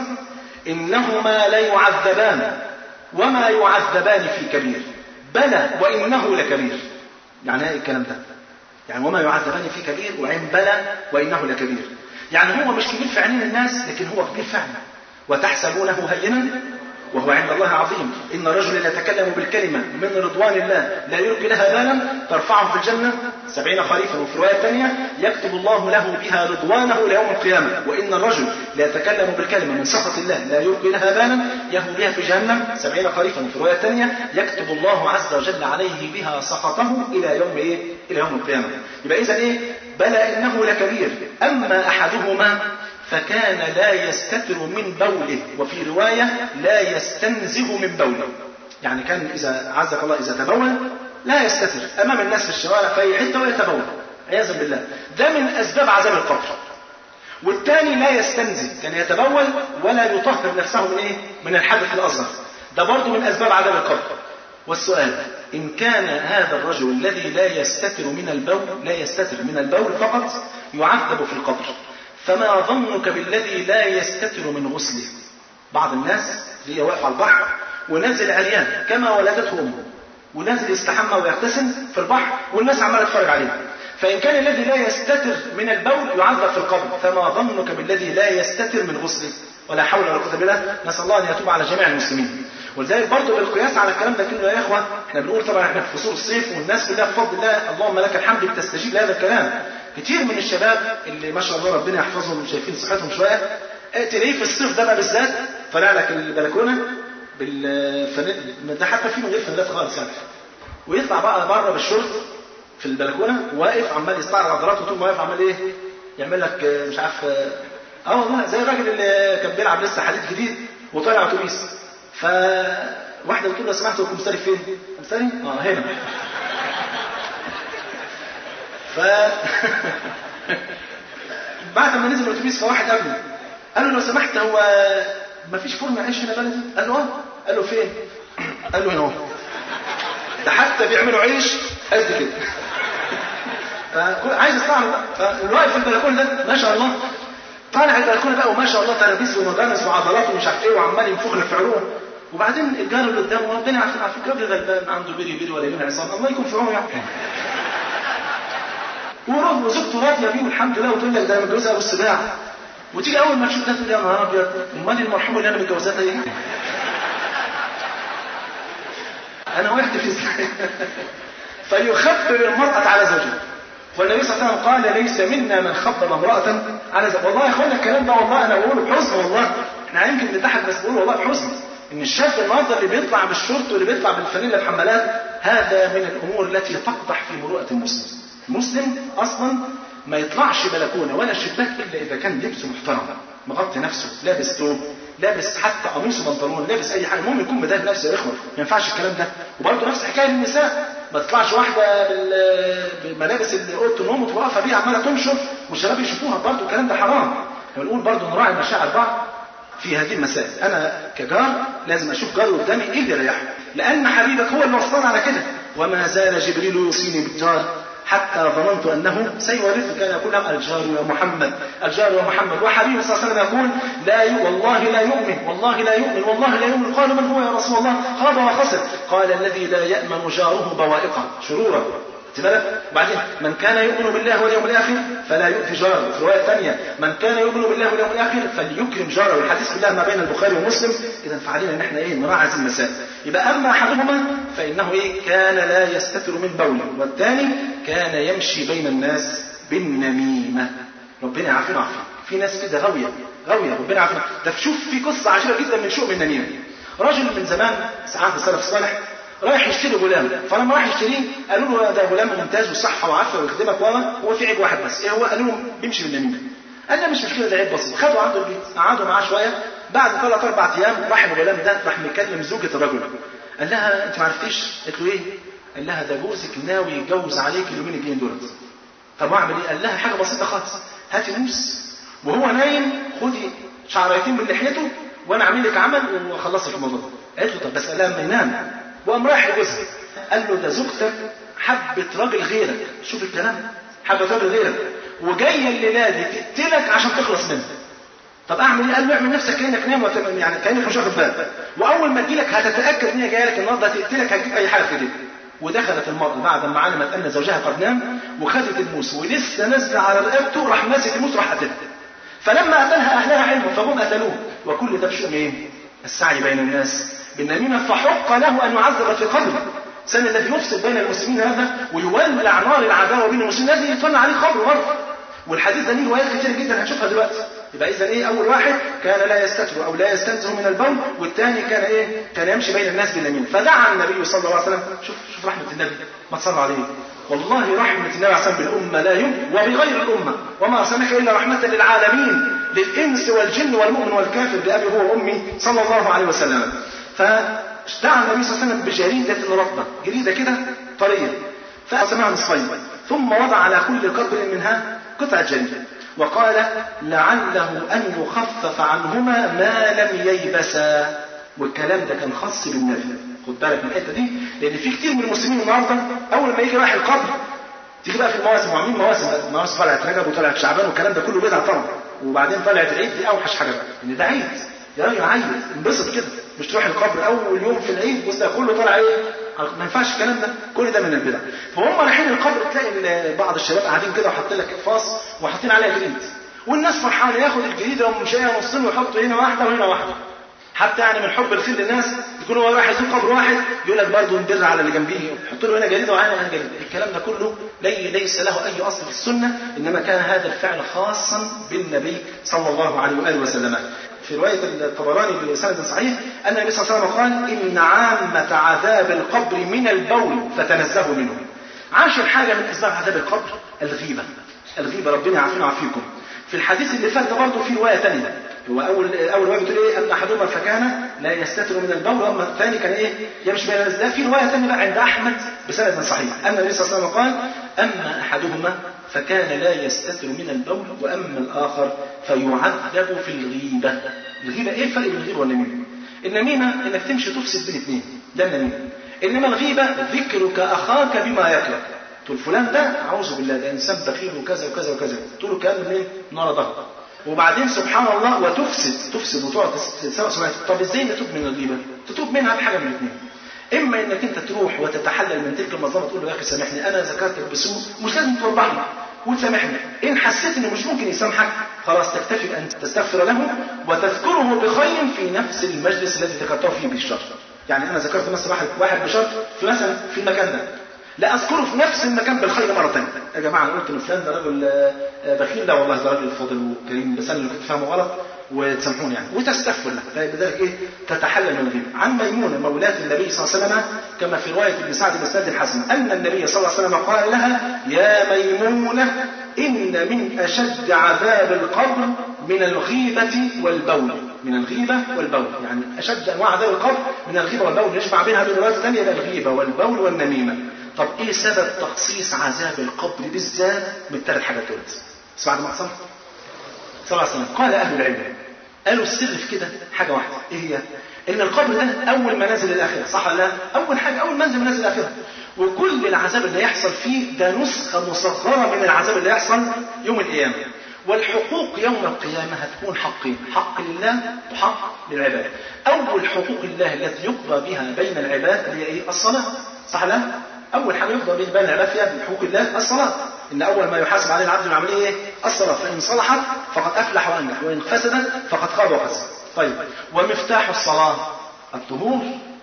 إنهما لا يعذبان وما يعذبان في كبير بلى وإنه لكبير يعني ايه الكلام ده يعني وما يعذبان في كبير وعين بلى وإنه لكبير يعني هو مش كبير في عينين الناس لكن هو كبير فعلا وتحسبونه هينا وهو عند الله عظيم إن رجلا يتكلم بالكلمة من رضوان الله لا يلقي لها بالا ترفعه في الجنة سبعين خريفا وفي رواية ثانية يكتب الله له بها رضوانه ليوم القيامة وإن الرجل لا يتكلم بالكلمة من سخط الله لا يلقي لها بالا يهوي بها في جهنم سبعين خريفا وفي رواية ثانية يكتب الله عز وجل عليه بها سخطه إلى يوم إيه؟ إلى يوم القيامة يبقى إذا إيه؟ بلى إنه لكبير أما أحدهما فكان لا يستتر من بوله وفي رواية لا يستنزه من بوله يعني كان إذا عزك الله إذا تبول لا يستتر أمام الناس في الشوارع في أي حتة ويتبول عياذا بالله ده من أسباب عذاب القبر والثاني لا يستنزه كان يتبول ولا يطهر نفسه من إيه؟ من الحدث الأصغر ده برضه من أسباب عذاب القبر والسؤال إن كان هذا الرجل الذي لا يستتر من البول لا يستتر من البول فقط يعذب في القبر فما ظنك بالذي لا يستتر من غسله بعض الناس اللي واقف على البحر ونازل عريان كما ولدته امه ونازل يستحمى ويغتسل في البحر والناس عماله تتفرج عليه فان كان الذي لا يستتر من البول يعذب في القبر فما ظنك بالذي لا يستتر من غسله ولا حول ولا قوه الا بالله نسال الله ان يتوب على جميع المسلمين ولذلك برضه بالقياس على الكلام ده كله يا اخوه احنا بنقول طبعا احنا في فصول الصيف والناس كلها بفضل الله اللهم لك الحمد بتستجيب لهذا الكلام كتير من الشباب اللي ما شاء الله ربنا يحفظهم شايفين صحتهم شويه تلاقيه في الصيف ده بقى بالذات طالع لك البلكونه بالفنل ده حتى في من غير فنلات خالص يعني ويطلع بقى بره بالشورت في البلكونه واقف عمال يستعرض عضلاته طول ما واقف عمال ايه يعمل لك مش عارف اه والله زي الراجل اللي كان بيلعب لسه حديد جديد وطالع اتوبيس ف واحده بتقول لو سمحت هو كمستري فين؟ كمستري؟ اه هنا ف بعد ما نزل الاتوبيس فواحد قابله قال له لو سمحت هو ما فيش فرن عيش هنا بلدي؟ قال له اه قال له فين؟ قال له هنا اهو ده حتى بيعملوا عيش قد كده عايز استعمل فالواقف في البلكونه ده ما شاء الله طالع البلكونه بقى وما شاء الله ترابيس ومجانس وعضلات ومش عارف ايه وعمال ينفخ لك في عروقه وبعدين الجار اللي قدامه ربنا عارفين على فكره راجل غلبان عنده بيري بيري ولا يمين عصام الله يكون في عونه يعني وروح وزوجته راضيه بيه والحمد لله وتقول لك ده انا متجوزها ابو السباع وتيجي اول ما تشوف ده تقول يا نهار ابيض امال المرحومه اللي انا متجوزاتها ايه؟ انا وقعت في ازاي؟ فيخبر المرأة على زوجها والنبي صلى الله عليه وسلم قال ليس منا من خبر امرأة على زوجها والله يا اخوانا الكلام ده والله انا بقوله بحزن والله احنا يمكن بنضحك بس بقول والله بحزن ان الشاب النهارده اللي بيطلع بالشورت واللي بيطلع بالفانيلا الحمالات هذا من الامور التي تقدح في مروءه المسلم. المسلم اصلا ما يطلعش بلكونه ولا شباك الا اذا كان لبسه محترم مغطي نفسه لابس ثوب لابس حتى قميص وبنطلون لابس اي حاجه المهم يكون مدهن نفسه يا اخوه ما ينفعش الكلام ده وبرضه نفس حكايه النساء ما تطلعش واحده بالملابس اللي اوضه النوم وتوقف بيها عماله تنشر والشباب يشوفوها برضه الكلام ده حرام بنقول برضه نراعي مشاعر بعض في هذه المسائل انا كجار لازم اشوف جاري قدامي ايه اللي يريحه لان حبيبك هو اللي وصلنا على كده وما زال جبريل يوصيني بالجار حتى ظننت انه سيورث كان يقول لهم الجار يا محمد الجار يا محمد وحبيبي صلى الله عليه وسلم يقول لا ي... والله لا يؤمن والله لا يؤمن والله لا يؤمن قالوا من هو يا رسول الله خاب وخسر قال الذي لا يامن جاره بوائقه شرورا بالك وبعدين من كان يؤمن بالله واليوم الاخر فلا يؤذي جاره في روايه ثانيه من كان يؤمن بالله واليوم الاخر فليكرم جاره والحديث كلها ما بين البخاري ومسلم اذا فعلينا ان احنا ايه نراعي هذه المسائل يبقى اما احدهما فانه ايه كان لا يستتر من بوله والثاني كان يمشي بين الناس بالنميمه ربنا يعافينا ويعافينا في ناس كده غاويه غاويه ربنا يعافينا ده شوف في قصه عجيبه جدا من شؤم النميمه رجل من زمان عهد السلف الصالح رايح يشتري غلام فلما راح يشتريه قالوا له ده غلام ممتاز وصحه وعافيه ويخدمك وما هو في عيب واحد بس ايه هو قالوا له بيمشي بالنميمه قال لا مش مشكله ده عيب بسيط خدوا عنده البيت قعدوا معاه شويه بعد ثلاث اربع ايام راح الغلام ده راح مكلم زوجة الرجل قال لها انت ما عرفتيش قالت له ايه قال لها ده جوزك ناوي يتجوز عليك اليومين الجايين دولت طب اعمل ايه قال لها حاجه بسيطه خالص هاتي موس وهو نايم خدي شعريتين من لحيته وانا اعمل لك عمل واخلصك الموضوع قالت له طب بس قال لها لما ينام وقام رايح لجوزها قال له ده زوجتك حبة راجل غيرك شوف الكلام حبة راجل غيرك وجاية الليلة دي تقتلك عشان تخلص منها طب اعمل ايه؟ قال له اعمل نفسك كانك نايم وت... يعني كانك مش واخد بالك واول ما تجيلك هتتاكد ان هي جايه لك النهارده هتقتلك هتجيب اي حاجه في ايديك ودخلت المرأة بعد ما علمت أن زوجها قد نام وخدت الموس ولسه نازلة على رقبته راح ماسك الموس راح قتلها فلما قتلها أهلها علموا فهم قتلوه وكل ده بشؤم إيه؟ السعي بين الناس بالنميمة فحق له أن يعذب في قبره سن الذي يفسد بين المسلمين هذا ويولع نار العداوة بين المسلمين لازم يطلع عليه قبر برضه والحديث ده ليه روايات كتير جدا هنشوفها دلوقتي يبقى اذا ايه اول واحد كان لا يستتر او لا يستنزه من البول والثاني كان ايه كان يمشي بين الناس باليمين فدعا النبي صلى الله عليه وسلم شوف شوف رحمه النبي ما تصلى عليه والله رحمة النبي عليه الصلاة والسلام بالأمة لا يمكن وبغير الأمة وما أرسلناك إلا رحمة للعالمين للإنس والجن والمؤمن والكافر بأبي هو وأمي صلى الله عليه وسلم فدعا النبي صلى الله عليه وسلم بجريدة رطبة جريدة كده طرية فسمعها نصفين ثم وضع على كل قبر منها قطعة جلد وقال لعله أن يخفف عنهما ما لم ييبسا والكلام ده كان خاص بالنبي خد بالك من الحته دي لان في كتير من المسلمين النهارده اول ما يجي رايح القبر تيجي بقى في المواسم وعاملين مواسم بقى مواسم طلعت رجب وطلعت شعبان والكلام ده كله بدعه طبعا وبعدين طلعت العيد دي اوحش حاجه بقى ان ده عيد يا راجل عيد انبسط كده مش تروح القبر اول يوم في العيد بص ده كله طالع ايه ما ينفعش الكلام ده كل ده من البدع فهم رايحين القبر تلاقي بعض الشباب قاعدين كده وحاطين لك اقفاص وحاطين عليها جريد والناس فرحانه ياخد الجريده ومشيها نصين ويحط هنا واحده وهنا واحده حتى يعني من حب الخير للناس يكون هو رايح يزور قبر واحد يقول لك برضه ندر على اللي جنبيه يحط له هنا جريده وهنا هنا جريده الكلام ده كله لي ليس له اي اصل في السنه انما كان هذا الفعل خاصا بالنبي صلى الله عليه واله وسلم في رواية الطبراني بسند صحيح أن النبي صلى الله عليه وسلم قال إن عامة عذاب القبر من البول فتنزهوا منه. عاشر حاجة من أسباب عذاب القبر الغيبة. الغيبة ربنا يعافينا ويعافيكم. في الحديث اللي فات ده برضه في رواية ثانية. هو أول أول رواية بتقول إيه؟ أن أحدهما فكان لا يستتر من البول وأما الثاني كان إيه؟ يمشي بين الناس. ده في رواية ثانية بقى عند أحمد بسند صحيح أن النبي صلى الله عليه وسلم قال أما أحدهما فكان لا يستتر من البول وأما الآخر فيعذب في الغيبة الغيبة إيه الفرق بين الغيبة والنميمة النميمة إنك تمشي تفسد بين اثنين ده النميمة إنما الغيبة ذكرك أخاك بما يكره تقول فلان ده أعوذ بالله ده إنسان بخيل وكذا وكذا وكذا تقول له كلام منين؟ من ورا ظهره وبعدين سبحان الله وتفسد تفسد وتقعد تسوء سمعتك طب ازاي نتوب من الغيبة؟ تتوب منها بحاجة من الاثنين اما انك انت تروح وتتحلل من تلك المظلمه تقول له يا اخي سامحني انا ذكرتك بسوء مش لازم توضح لي وتسامحني ان حسيت انه مش ممكن يسامحك خلاص تكتفي ان تستغفر له وتذكره بخير في نفس المجلس الذي ذكرته فيه بالشر يعني انا ذكرت مثلا واحد واحد بشر في مثلا في المكان ده لا اذكره في نفس المكان بالخير مره ثانيه يا جماعه انا قلت ان فلان ده راجل بخيل لا والله ده راجل فاضل وكريم بس انا اللي كنت فاهمه غلط وتسامحوني يعني وتستغفر له فبذلك ايه تتحلل من الغيبه عن ميمونه مولاة النبي صلى الله عليه وسلم كما في روايه ابن سعد بن سعد الحسن ان النبي صلى الله عليه وسلم قال لها يا ميمونه ان من اشد عذاب القبر من الغيبه والبول من الغيبة والبول يعني أشد أنواع عذاب القبر من الغيبة والبول يجمع بينها بين روايات ثانية الغيبة والبول والنميمة طب إيه سبب تخصيص عذاب القبر بالذات من الثلاث حاجات دول؟ اسمع ما حصل؟ صلى الله عليه وسلم قال أهل العلم قالوا السر في كده حاجة واحدة إيه هي؟ إن القبر ده أول منازل الآخرة صح ولا لا؟ أول حاجة أول منزل منازل الآخرة وكل العذاب اللي يحصل فيه ده نسخة مصغرة من العذاب اللي يحصل يوم القيامة والحقوق يوم القيامة هتكون حقين حق لله وحق للعباد أول حقوق الله التي يقضى بها بين العباد هي إيه؟ الصلاة صح لا؟ أول حاجة يقضى بين العباد فيها بحقوق الله الصلاة إن أول ما يحاسب عليه العبد من عمله إيه؟ الصلاة فإن صلحت فقد أفلح وأنجح وإن فسدت فقد خاب وخسر طيب ومفتاح الصلاة الطهور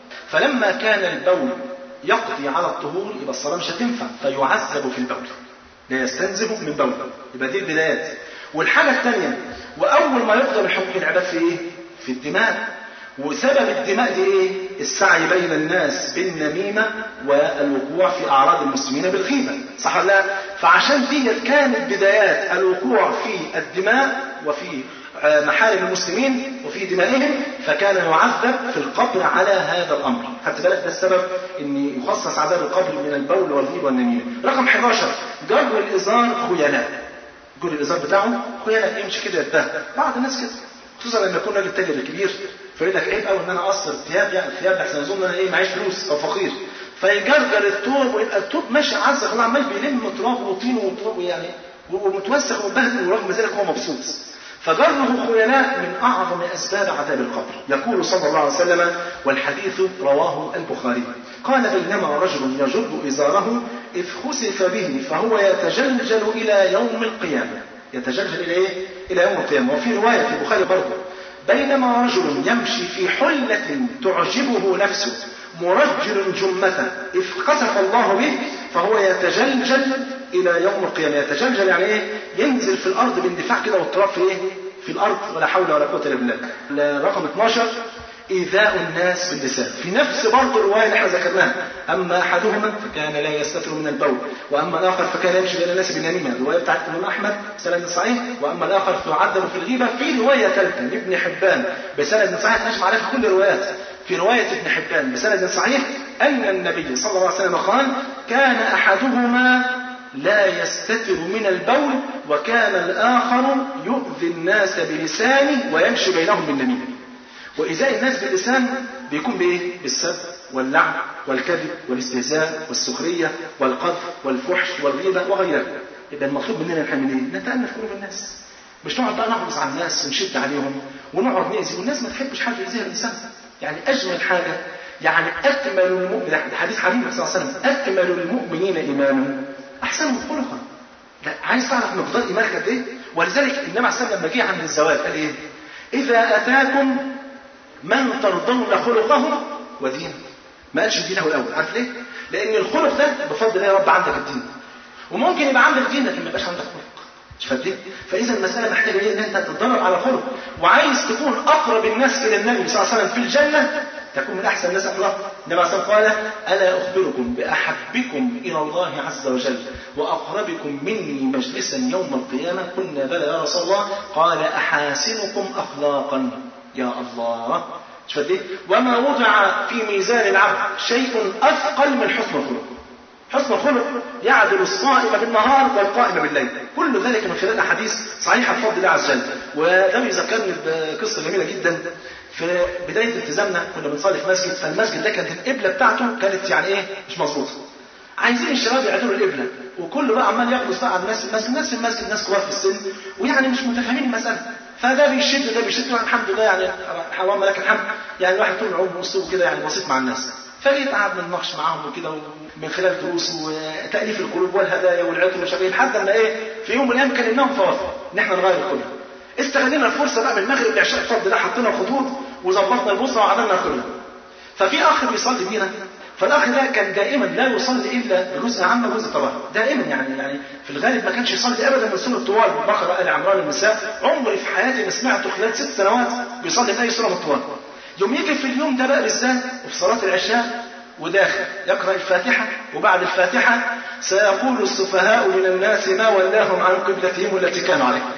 فلما كان البول يقضي على الطهور يبقى الصلاة مش هتنفع فيعذب في البول لا يستنزف من بول يبقى دي البدايات والحاجة الثانية وأول ما يقضى بحقوق العباد في إيه؟ في الدماء وسبب الدماء دي إيه؟ السعي بين الناس بالنميمة والوقوع في أعراض المسلمين بالغيبة صح ولا لا؟ فعشان دي كانت بدايات الوقوع في الدماء وفي محارم المسلمين وفي دمائهم فكان يعذب في القبر على هذا الامر خدت بالك ده السبب ان يخصص عذاب القبر من البول والغيب والنميمه رقم 11 جر الازار خيلاء جر الازار بتاعه خيلاء يمشي كده يتبهدل بعض الناس كده خصوصا لما يكون راجل تاجر كبير فيقول لك عيب قوي ان انا اقصر ثياب يعني ثياب احسن اظن انا ايه معيش فلوس او فقير فيجرجر الثوب ويبقى الثوب ماشي عز الله عمال بيلم تراب وطين وتراب يعني ومتوسخ ومبهدل ورغم ذلك هو مبسوط فجره خيلاء من اعظم اسباب عذاب القبر يقول صلى الله عليه وسلم والحديث رواه البخاري قال بينما رجل يجر ازاره اذ خسف به فهو يتجلجل الى يوم القيامه يتجلجل الى ايه؟ الى يوم القيامه وفي روايه في البخاري برضه بينما رجل يمشي في حله تعجبه نفسه مرجل جمته اذ خسف الله به فهو يتجلجل الى يوم القيامه يتجلجل يعني ايه ينزل في الارض باندفاع كده والتراب في ايه في الارض ولا حول ولا قوه الا بالله رقم 12 إيذاء الناس باللسان في نفس برضه الرواية اللي احنا ذكرناها أما أحدهما فكان لا يستتر من البول وأما الآخر فكان يمشي بين الناس بالنميمة الرواية بتاعت الإمام أحمد سند صحيح وأما الآخر فيعذب في الغيبة في رواية ثالثة لابن حبان بسند صحيح نجمع عليها كل الروايات في رواية ابن حبان بسند صحيح أن النبي صلى الله عليه وسلم قال كان أحدهما لا يستتر من البول وكان الآخر يؤذي الناس بلسانه ويمشي بينهم بالنميمة وإزاء الناس باللسان بيكون بإيه؟ بالسب واللعن والكذب والاستهزاء والسخرية والقذف والفحش والغيبة وغيرها يبقى المطلوب مننا نحن ايه؟ نتأنف قلوب الناس مش نقعد بقى نحرص على الناس ونشد عليهم ونقعد نأذي والناس ما تحبش حاجة يأذيها الإنسان يعني أجمل حاجة يعني أكمل المؤمن ده حديث حبيب صلى الله عليه وسلم أكمل المؤمنين إيمانا أحسنهم خلقا لا عايز تعرف مقدار إيمانك قد إيه؟ ولذلك النبي عليه الصلاة والسلام لما جه عند الزواج قال إيه؟ إذا أتاكم من ترضون خلقه ودينه ما قالش دينه الاول عارف ليه؟ لان الخلق ده بفضل الله يا رب عندك الدين وممكن يبقى عندك دين لكن ما يبقاش عندك خلق مش فاهم ليه؟ فاذا المساله محتاجه ايه ان انت تتدرب على خلق وعايز تكون اقرب الناس الى النبي صلى الله عليه وسلم في الجنه تكون من احسن الناس اخلاقا النبي صلى الله عليه وسلم قال الا اخبركم باحبكم الى الله عز وجل واقربكم مني مجلسا يوم القيامه قلنا بلى يا رسول الله قال احاسنكم اخلاقا يا الله شوف ايه وما وضع في ميزان العبد شيء اثقل من حسن الخلق حسن الخلق يعدل الصائم بالنهار والقائم بالليل كل ذلك من خلال احاديث صحيحه بفضل الله عز وجل وده بيذكرني بقصه جميله جدا في بدايه التزامنا كنا بنصلي في مسجد فالمسجد ده كانت القبله بتاعته كانت يعني ايه مش مظبوطه عايزين الشباب يعدلوا القبله وكله بقى عمال ياخد بقى على الناس المسجد الناس في المسجد ناس كبار في السن ويعني مش متفاهمين المساله فده بيشد ده بيشد الحمد لله يعني اللهم لك الحمد يعني الواحد طول العمر اسلوبه كده يعني بسيط مع الناس فجيت قعد نتناقش معاهم وكده من خلال دروس وتاليف القلوب والهدايا والعطر ومش عارف لحد ما ايه في يوم من الايام كلمناهم فوافقوا ان احنا نغير القلوب استغلينا الفرصه بقى من المغرب لعشاء الفرد ده حطينا خطوط وظبطنا البوصله وعملنا كلها ففي اخ بيصلي بينا فالاخ ده كان دائما لا يصلي الا بجزء عام وجزء طبعا دائما يعني يعني في الغالب ما كانش يصلي ابدا من سوره الطوال البقره ال عمران النساء عمري في حياتي ما سمعته خلال ست سنوات بيصلي من اي سوره من الطوال يوم يجي في اليوم ده بقى بالذات وفي صلاه العشاء وداخل يقرا الفاتحه وبعد الفاتحه سيقول السفهاء من الناس ما ولاهم عن قبلتهم التي كانوا عليها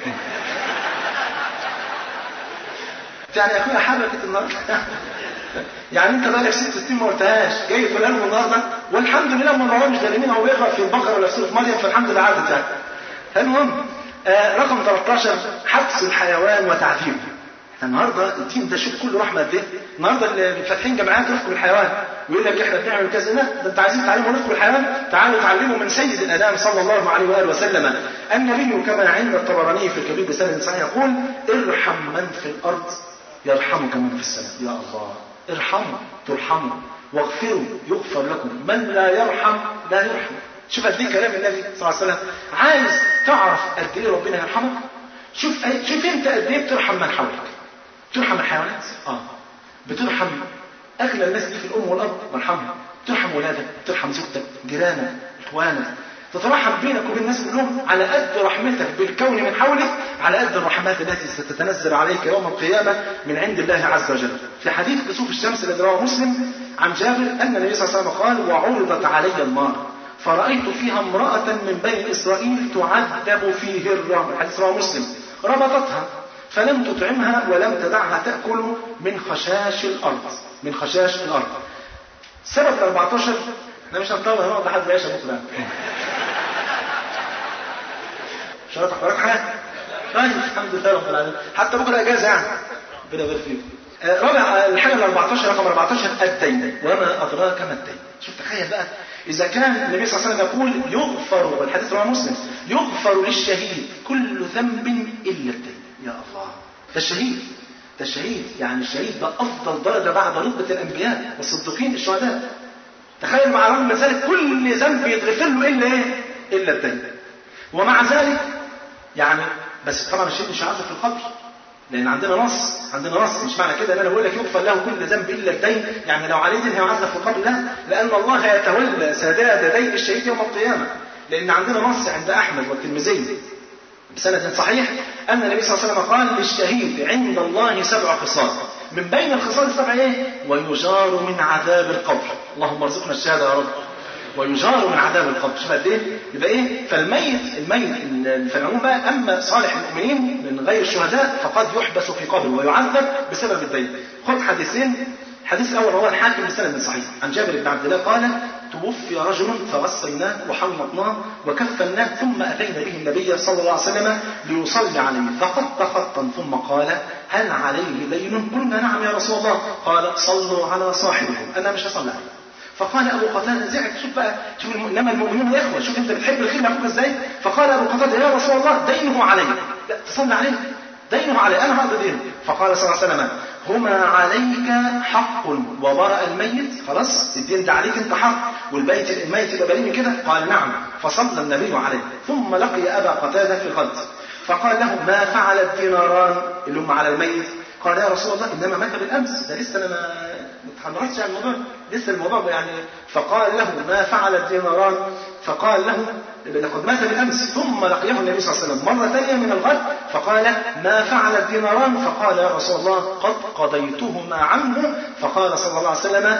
يعني يا اخويا حركت النهارده يعني انت بقالك ست سنين ما قلتهاش جاي في القلب النهارده والحمد لله ما نورانش دارمين هو بيقرا في البقره ولا في سوره مريم فالحمد لله عدت يعني المهم آه رقم 13 حبس الحيوان وتعذيبه النهارده التيم ده شوف كله رحمه قد ايه النهارده اللي فاتحين جامعات رفق الحيوان ويقول لك احنا بنعمل كذا لا ده انت عايزين تعلموا رفق الحيوان تعالوا تعلموا من سيد الانام صلى الله عليه واله وسلم النبي كما عند الطبراني في الكبير بسند صحيح يقول ارحم من في الارض يرحمك من في السماء يا الله ارحموا ترحموا واغفروا يغفر لكم من لا يرحم لا يرحم شوف قد ايه كلام النبي صلى الله عليه وسلم عايز تعرف قد ايه ربنا يرحمك شوف أي... شوف انت قد ايه بترحم من حولك ترحم الحيوانات اه بترحم اغلى الناس دي في الام والاب مرحمها ترحم ولادك ترحم زوجتك جيرانك اخوانك تترحم بينك وبين الناس كلهم على قد رحمتك بالكون من حولك على قد الرحمات التي ستتنزل عليك يوم القيامة من عند الله عز وجل في حديث كسوف الشمس الذي رواه مسلم عن جابر أن النبي صلى الله عليه وسلم قال وعرضت علي النار فرأيت فيها امرأة من بني إسرائيل تعذب في هرة الحديث رواه مسلم ربطتها فلم تطعمها ولم تدعها تأكل من خشاش الأرض من خشاش الأرض سبب ال 14 احنا مش هنطول هنقعد لحد العشاء بكره شرط حضرتك حاجه طيب الحمد لله رب العالمين حتى بكره اجازه يعني ربنا يبارك فيك آه، رابع آه، الحاجة ال 14 رقم 14 الدين وما أدراك ما الدين شوف تخيل بقى إذا كان النبي صلى الله عليه وسلم يقول يغفر والحديث رواه مسلم يغفر للشهيد كل ذنب إلا الدين يا الله ده الشهيد ده الشهيد يعني الشهيد ده أفضل درجة بعد رتبة الأنبياء والصديقين الشهداء تخيل مع رغم من ذلك كل ذنب يتغفر له إلا إيه؟ إلا الدين ومع ذلك يعني بس طبعا الشهيد مش هيعذب في القبر لان عندنا نص عندنا نص مش معنى كده ان انا بقول لك يغفر له كل ذنب الا الدين يعني لو عليه دين هيعذب في القبر لا لان الله يتولى سداد دين الشهيد يوم القيامه لان عندنا نص عند احمد والترمذي بسند صحيح ان النبي صلى الله عليه وسلم قال للشهيد عند الله سبع خصال من بين الخصال السبع ايه ويجار من عذاب القبر اللهم ارزقنا الشهاده يا رب ويجار من عذاب القبر شوف قد ايه يبقى ايه فالميت الميت في العموم بقى اما صالح المؤمنين من غير الشهداء فقد يحبس في قبره ويعذب بسبب الدين خد حديثين الحديث الاول هو الحاكم بسند صحيح عن جابر بن عبد الله قال توفي رجل فغسلناه وحنطناه وكفناه ثم اتينا به النبي صلى الله عليه وسلم ليصلي عليه فخط خطا ثم قال هل عليه دين؟ قلنا نعم يا رسول الله قال صلوا على صاحبكم انا مش هصلي عليه فقال ابو قتاده زعل شوف بقى شوف الم... انما المؤمنون اخوه شوف انت بتحب الخير لاخوك ازاي فقال ابو قتاده يا رسول الله دينه علي لا تصلي عليه دينه علي انا هقضي دينه فقال صلى الله عليه وسلم هما عليك حق وبرأ الميت خلاص الدين ده عليك انت حق والبيت الميت يبقى بريء من كده قال نعم فصلى النبي عليه ثم لقي ابا قتاده في الغد فقال له ما فعل الديناران اللي هم على الميت قال يا رسول الله انما مات بالامس ده لسه انا ما اتحركتش عن الموضوع لسه الموضوع يعني فقال له ما فعل الديناران فقال له لقد مات بالامس ثم لقيه النبي صلى الله عليه وسلم مره ثانيه من الغد فقال ما فعل الديناران فقال يا رسول الله قد قضيتهما عنه فقال صلى الله عليه وسلم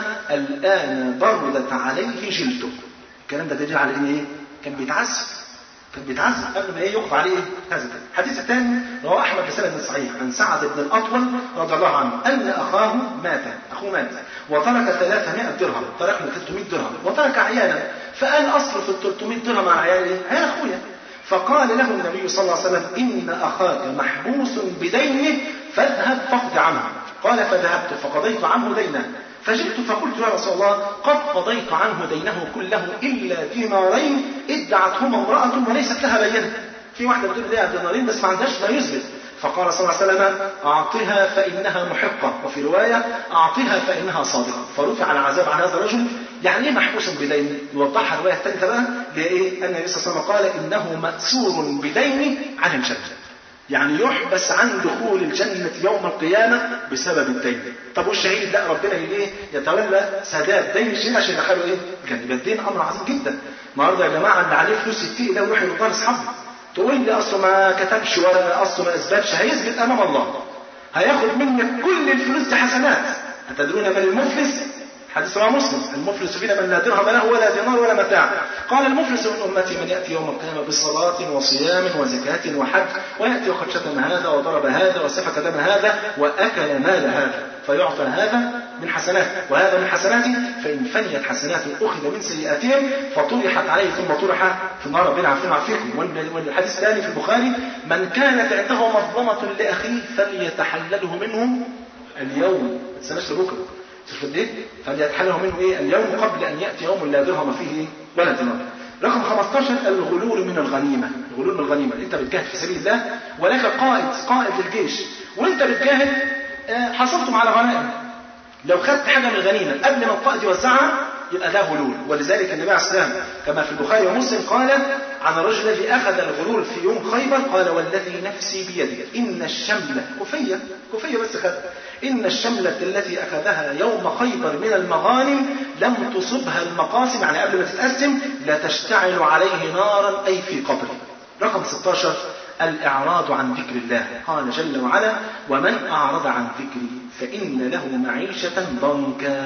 الان بردت عليه جلده الكلام ده دليل على ان ايه؟ كان بيتعذب كان بيتعذب قبل ما ايه يقف عليه هذا الحديث الثاني رواه احمد بسند صحيح عن سعد بن الاطول رضي الله عنه ان اخاه مات اخوه مات وترك 300 درهم ترك له 300 درهم وترك عيالا فقال اصرف ال 300 درهم على عيالي عيال اخويا فقال له النبي صلى الله عليه وسلم ان اخاك محبوس بدينه فاذهب فاقض عنه قال فذهبت فقضيت عنه دينه فجئت فقلت يا رسول الله قد قضيت عنه دينه كله إلا دينارين ادعتهما امرأة وليست لها بينة في واحدة بتقول لها دينارين بس ما عندهاش ما يثبت فقال صلى الله عليه وسلم أعطها فإنها محقة وفي رواية أعطها فإنها صادقة فرفع العذاب عن هذا الرجل يعني ايه محبوس بدين يوضحها الرواية الثالثة بقى لإيه أن النبي صلى الله عليه وسلم قال إنه مأسور بدين عن الجنة يعني يحبس عن دخول الجنة يوم القيامة بسبب الدين طب والشهيد لا ربنا ايه يتولى سداد دين الشهيد عشان يدخله ايه الجنة يبقى الدين امر عظيم جدا النهارده يا جماعه اللي عليه فلوس يتقي ده ويروح يرضى لاصحابه تقول لي اصله ما كتبش ولا اصله ما اثبتش هيثبت امام الله هياخد منك كل الفلوس دي حسنات أتدرون من المفلس حديث رواه مسلم المفلس فينا من لا درهم له ولا دينار ولا متاع قال المفلس من امتي من ياتي يوم القيامه بصلاه وصيام وزكاه وحج وياتي وقد شتم هذا وضرب هذا وسفك دم هذا واكل مال هذا فيعطى هذا من حسناته وهذا من حسناته فان فنيت حسناته اخذ من سيئاتهم فطرحت عليه ثم طرح في النار ربنا عارفين وعارفيكم والحديث الثاني في البخاري من كانت عنده مظلمه لاخيه فليتحلله منه اليوم ما تستناش لبكره شوف قد ايه؟ فليتحلله منه ايه؟ اليوم قبل ان ياتي يوم لا درهم فيه ولا دينار. رقم 15 الغلول من الغنيمه، الغلول من الغنيمه، انت بتجاهد في سبيل الله ولك قائد قائد للجيش وانت بتجاهد آه، حصلتم على غنائم. لو خدت حاجه من الغنيمه قبل ما القائد يوزعها يبقى ده غلول ولذلك النبي عليه السلام كما في البخاري ومسلم قال عن الرجل الذي اخذ الغلول في يوم خيبر قال والذي نفسي بيده ان الشمله كفيه كفيه بس خد ان الشمله التي اخذها يوم خيبر من المغانم لم تصبها المقاسم يعني قبل ما تتقسم لا تشتعل عليه نارا اي في قبره رقم 16 الإعراض عن ذكر الله قال جل وعلا ومن أعرض عن ذكري فإن له معيشة ضنكا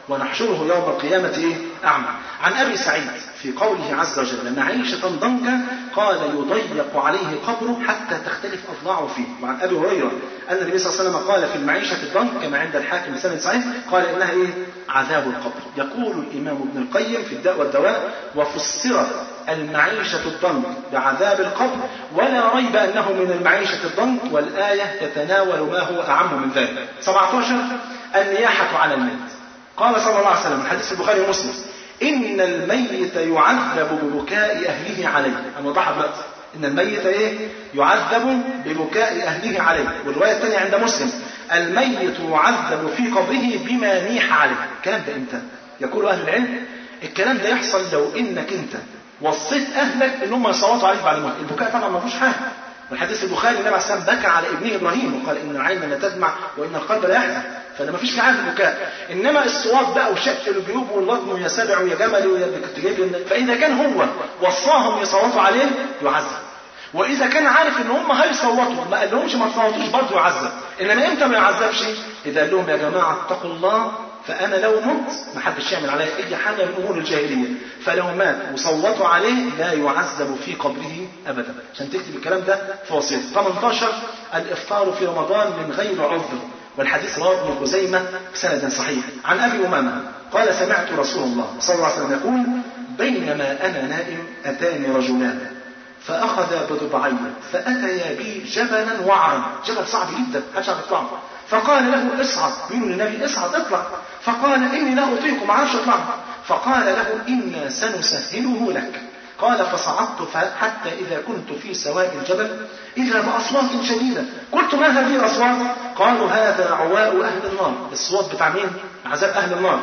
ونحشره يوم القيامة إيه؟ أعمى عن أبي سعيد في قوله عز وجل معيشة ضنكا قال يضيق عليه قبره حتى تختلف أضلاعه فيه وعن أبي هريرة أن النبي صلى الله عليه وسلم قال في المعيشة الضنك كما عند الحاكم بسند صحيح قال إنها إيه؟ عذاب القبر يقول الإمام ابن القيم في الداء والدواء وفسرت المعيشة الضنك بعذاب القبر ولا ريب أنه من المعيشة الضنك والآية تتناول ما هو أعم من ذلك 17 النياحة على الميت قال صلى الله عليه وسلم حديث البخاري ومسلم إن الميت يعذب ببكاء أهله عليه أنا وضحها دلوقتي إن الميت إيه؟ يعذب ببكاء أهله عليه والرواية الثانية عند مسلم الميت يعذب في قبره بما نيح عليه الكلام ده إمتى؟ يقول أهل العلم الكلام ده يحصل لو إنك أنت وصيت أهلك إن هم يصوتوا عليك بعد الموت البكاء طبعا ما فيهوش حاجة والحديث البخاري النبي عليه الصلاه والسلام بكى على ابنه ابراهيم وقال ان العين لا تدمع وان القلب لا يحزن فده ما فيش في حاجه البكاء انما الصواب بقى وشق الجيوب واللطم ويا سبع ويا جمل ويا تجيب فاذا كان هو وصاهم يصوتوا عليه يعذب واذا كان عارف ان هم هيصوتوا ما قال لهمش ما تصوتوش برضه يعذب انما امتى ما يعذبش اذا قال لهم يا جماعه اتقوا الله فانا لو مت ما حدش يعمل عليا اي حاجه من امور الجاهليه فلو مات وصوتوا عليه لا يعذب في قبره ابدا عشان تكتب الكلام ده في وصيته 18 الافطار في رمضان من غير عذر والحديث رواه ابن خزيمه بسند صحيح عن ابي امامه قال سمعت رسول الله صلى الله عليه وسلم يقول بينما انا نائم اتاني رجلان فأخذ بضبعي فأتيا بي جبلا وعرا جبل صعب جدا محدش عارف يطلعه فقال له اصعد بيقولوا للنبي اصعد اطلع فقال اني لا اطيق ما اعرفش اطلع فقال له انا سنسهله لك قال فصعدت حتى اذا كنت في سواء الجبل اذا باصوات شديده قلت ما هذه الاصوات قالوا هذا عواء اهل النار الصوت بتاع مين عذاب اهل النار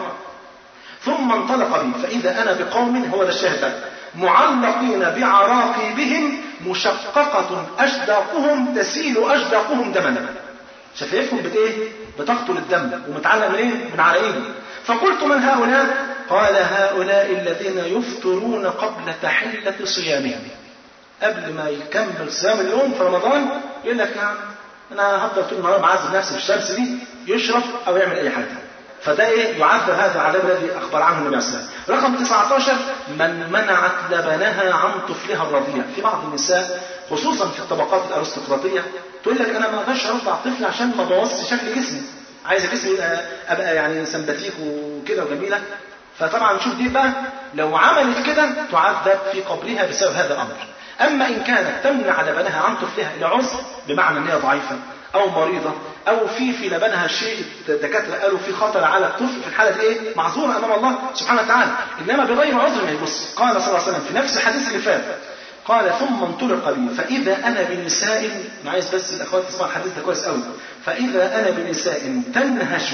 ثم انطلق بي فاذا انا بقوم هو ده الشاهد معلقين بعراقيبهم مشققة أشداقهم تسيل أشداقهم دما شفايفهم بت ايه؟ بتقتل الدم ومتعلق منين؟ من عرائهم فقلت من هؤلاء؟ قال هؤلاء الذين يفطرون قبل تحلة صيامهم قبل ما يكمل صيام اليوم في رمضان يقول لك يعني انا هفضل طول النهار معذب نفسي في الشمس دي يشرب او يعمل اي حاجه فده ايه يعذب هذا العذاب الذي اخبر عنه النبي عليه الصلاه والسلام. رقم 19 من منعت لبنها عن طفلها الرضيع، في بعض النساء خصوصا في الطبقات الارستقراطيه تقول لك انا ما اقدرش ارضع طفل عشان ما بوظش شكل جسمي. عايزه جسمي ابقى يعني سمباتيك وكده وجميله. فطبعا نشوف دي بقى لو عملت كده تعذب في قبرها بسبب هذا الامر. اما ان كانت تمنع لبنها عن طفلها لعذر بمعنى ان هي ضعيفه او مريضه او في في لبنها شيء الدكاتره قالوا في خطر على الطفل في الحاله دي ايه؟ معذوره امام الله سبحانه وتعالى انما بغير عذر ما يبص قال صلى الله عليه وسلم في نفس الحديث اللي فات قال ثم انطلق بي فاذا انا بنساء انا عايز بس الاخوات تسمعوا الحديث ده كويس قوي فاذا انا بنساء تنهش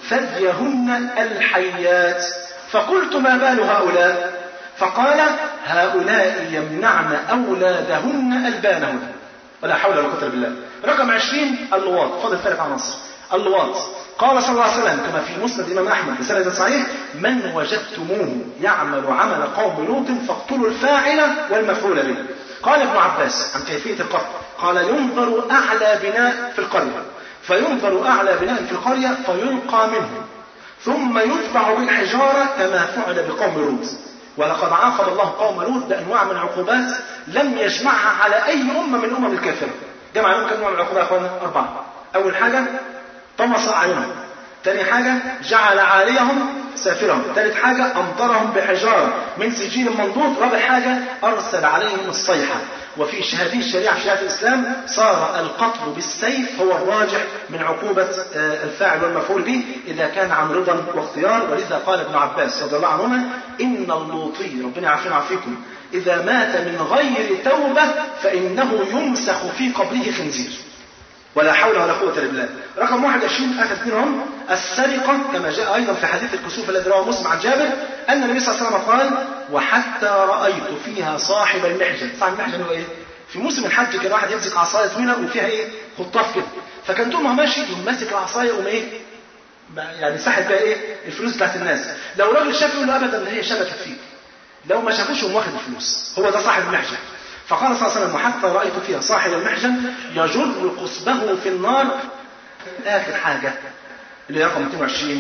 ثديهن الحيات فقلت ما بال هؤلاء فقال هؤلاء يمنعن اولادهن البانهن ولا حول ولا قوه الا بالله رقم 20 اللواط فاضل ثلاث عناصر اللواط قال صلى الله عليه وسلم كما في مسند الامام احمد بسند صحيح من وجدتموه يعمل عمل قوم لوط فاقتلوا الفاعل والمفعول به قال ابن عباس عن كيفيه القتل قال ينظر اعلى بناء في القريه فينظر اعلى بناء في القريه فيلقى منه ثم يتبع بالحجاره كما فعل بقوم لوط ولقد عاقب الله قوم لوط بانواع من العقوبات لم يجمعها على اي امه من الامم الكافره جمع لهم كم نوع من العقوبات يا اخوانا؟ اربعه. اول حاجه طمس اعينهم. ثاني حاجه جعل عاليهم سافرهم. ثالث حاجه امطرهم بحجاره من سجيل منضود. رابع حاجه ارسل عليهم الصيحه. وفي هذه الشريعه في شريعه الاسلام صار القتل بالسيف هو الراجح من عقوبه الفاعل والمفعول به اذا كان عن رضا واختيار ولذا قال ابن عباس رضي الله عنهما ان اللوطي ربنا يعافينا ويعافيكم إذا مات من غير توبة فإنه يمسخ في قبره خنزير ولا حول ولا قوة إلا بالله رقم 21 آخر اثنين هم السرقة كما جاء أيضا في حديث الكسوف الذي رواه مسلم عن جابر أن النبي صلى الله عليه وسلم قال وحتى رأيت فيها صاحب المحجن صاحب المحجن هو إيه؟ في موسم الحج كان واحد يمسك عصاية طويلة وفيها إيه؟ خطاف كده فكان طول ما ماشي يقوم ماسك العصاية وما إيه؟ يعني ساحب بقى إيه؟ الفلوس بتاعت الناس لو راجل شاف يقول له أبدا هي شبكت فيك لو ما شافوش يقوم واخد الفلوس هو ده صاحب المحجن فقال صلى الله عليه وسلم وحتى رايت فيها صاحب المحجن يجر قصبه في النار اخر حاجه اللي رقم 22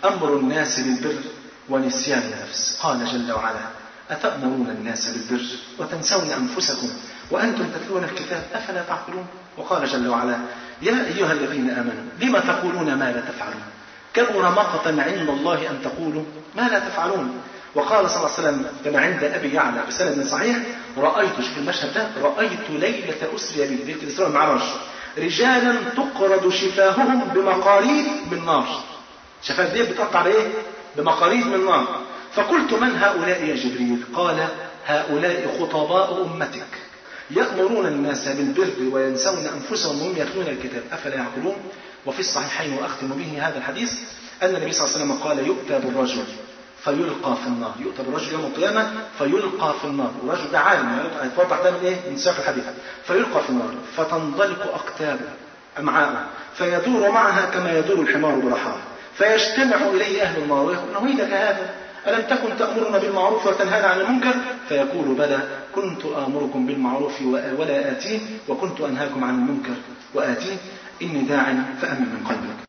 أمر الناس بالبر ونسيان النفس قال جل وعلا أتأمرون الناس بالبر وتنسون أنفسكم وأنتم تتلون الكتاب أفلا تعقلون وقال جل وعلا يا أيها الذين آمنوا لم تقولون ما لا تفعلون كبر مقتا عند الله أن تقولوا ما لا تفعلون وقال صلى الله عليه وسلم كما عند أبي يعلى بسند صحيح رأيت في المشهد ده رأيت ليلة أسري بي ليلة الإسراء والمعراج رجالا تقرض شفاههم بمقاريض من نار شفاه دي بتقطع بايه؟ بمقاريض من نار فقلت من هؤلاء يا جبريل قال هؤلاء خطباء أمتك يأمرون الناس بالبر وينسون أنفسهم وهم يتلون الكتاب أفلا يعقلون وفي الصحيحين وأختم به هذا الحديث أن النبي صلى الله عليه وسلم قال يؤتى بالرجل فيلقى في النار يؤتى بالرجل يوم القيامة فيلقى في النار والرجل ده عالم هيتوضح ده من ايه من سياق الحديث فيلقى في النار فتنضلق أكتابه أمعاءه فيدور معها كما يدور الحمار برحاه فيجتمع إليه أهل النار ويقول نهيدك هذا ألم تكن تأمرنا بالمعروف وتنهانا عن المنكر فيقول بلى كنت آمركم بالمعروف ولا آتيه وكنت أنهاكم عن المنكر وآتيه إني داع فأمن من قلبك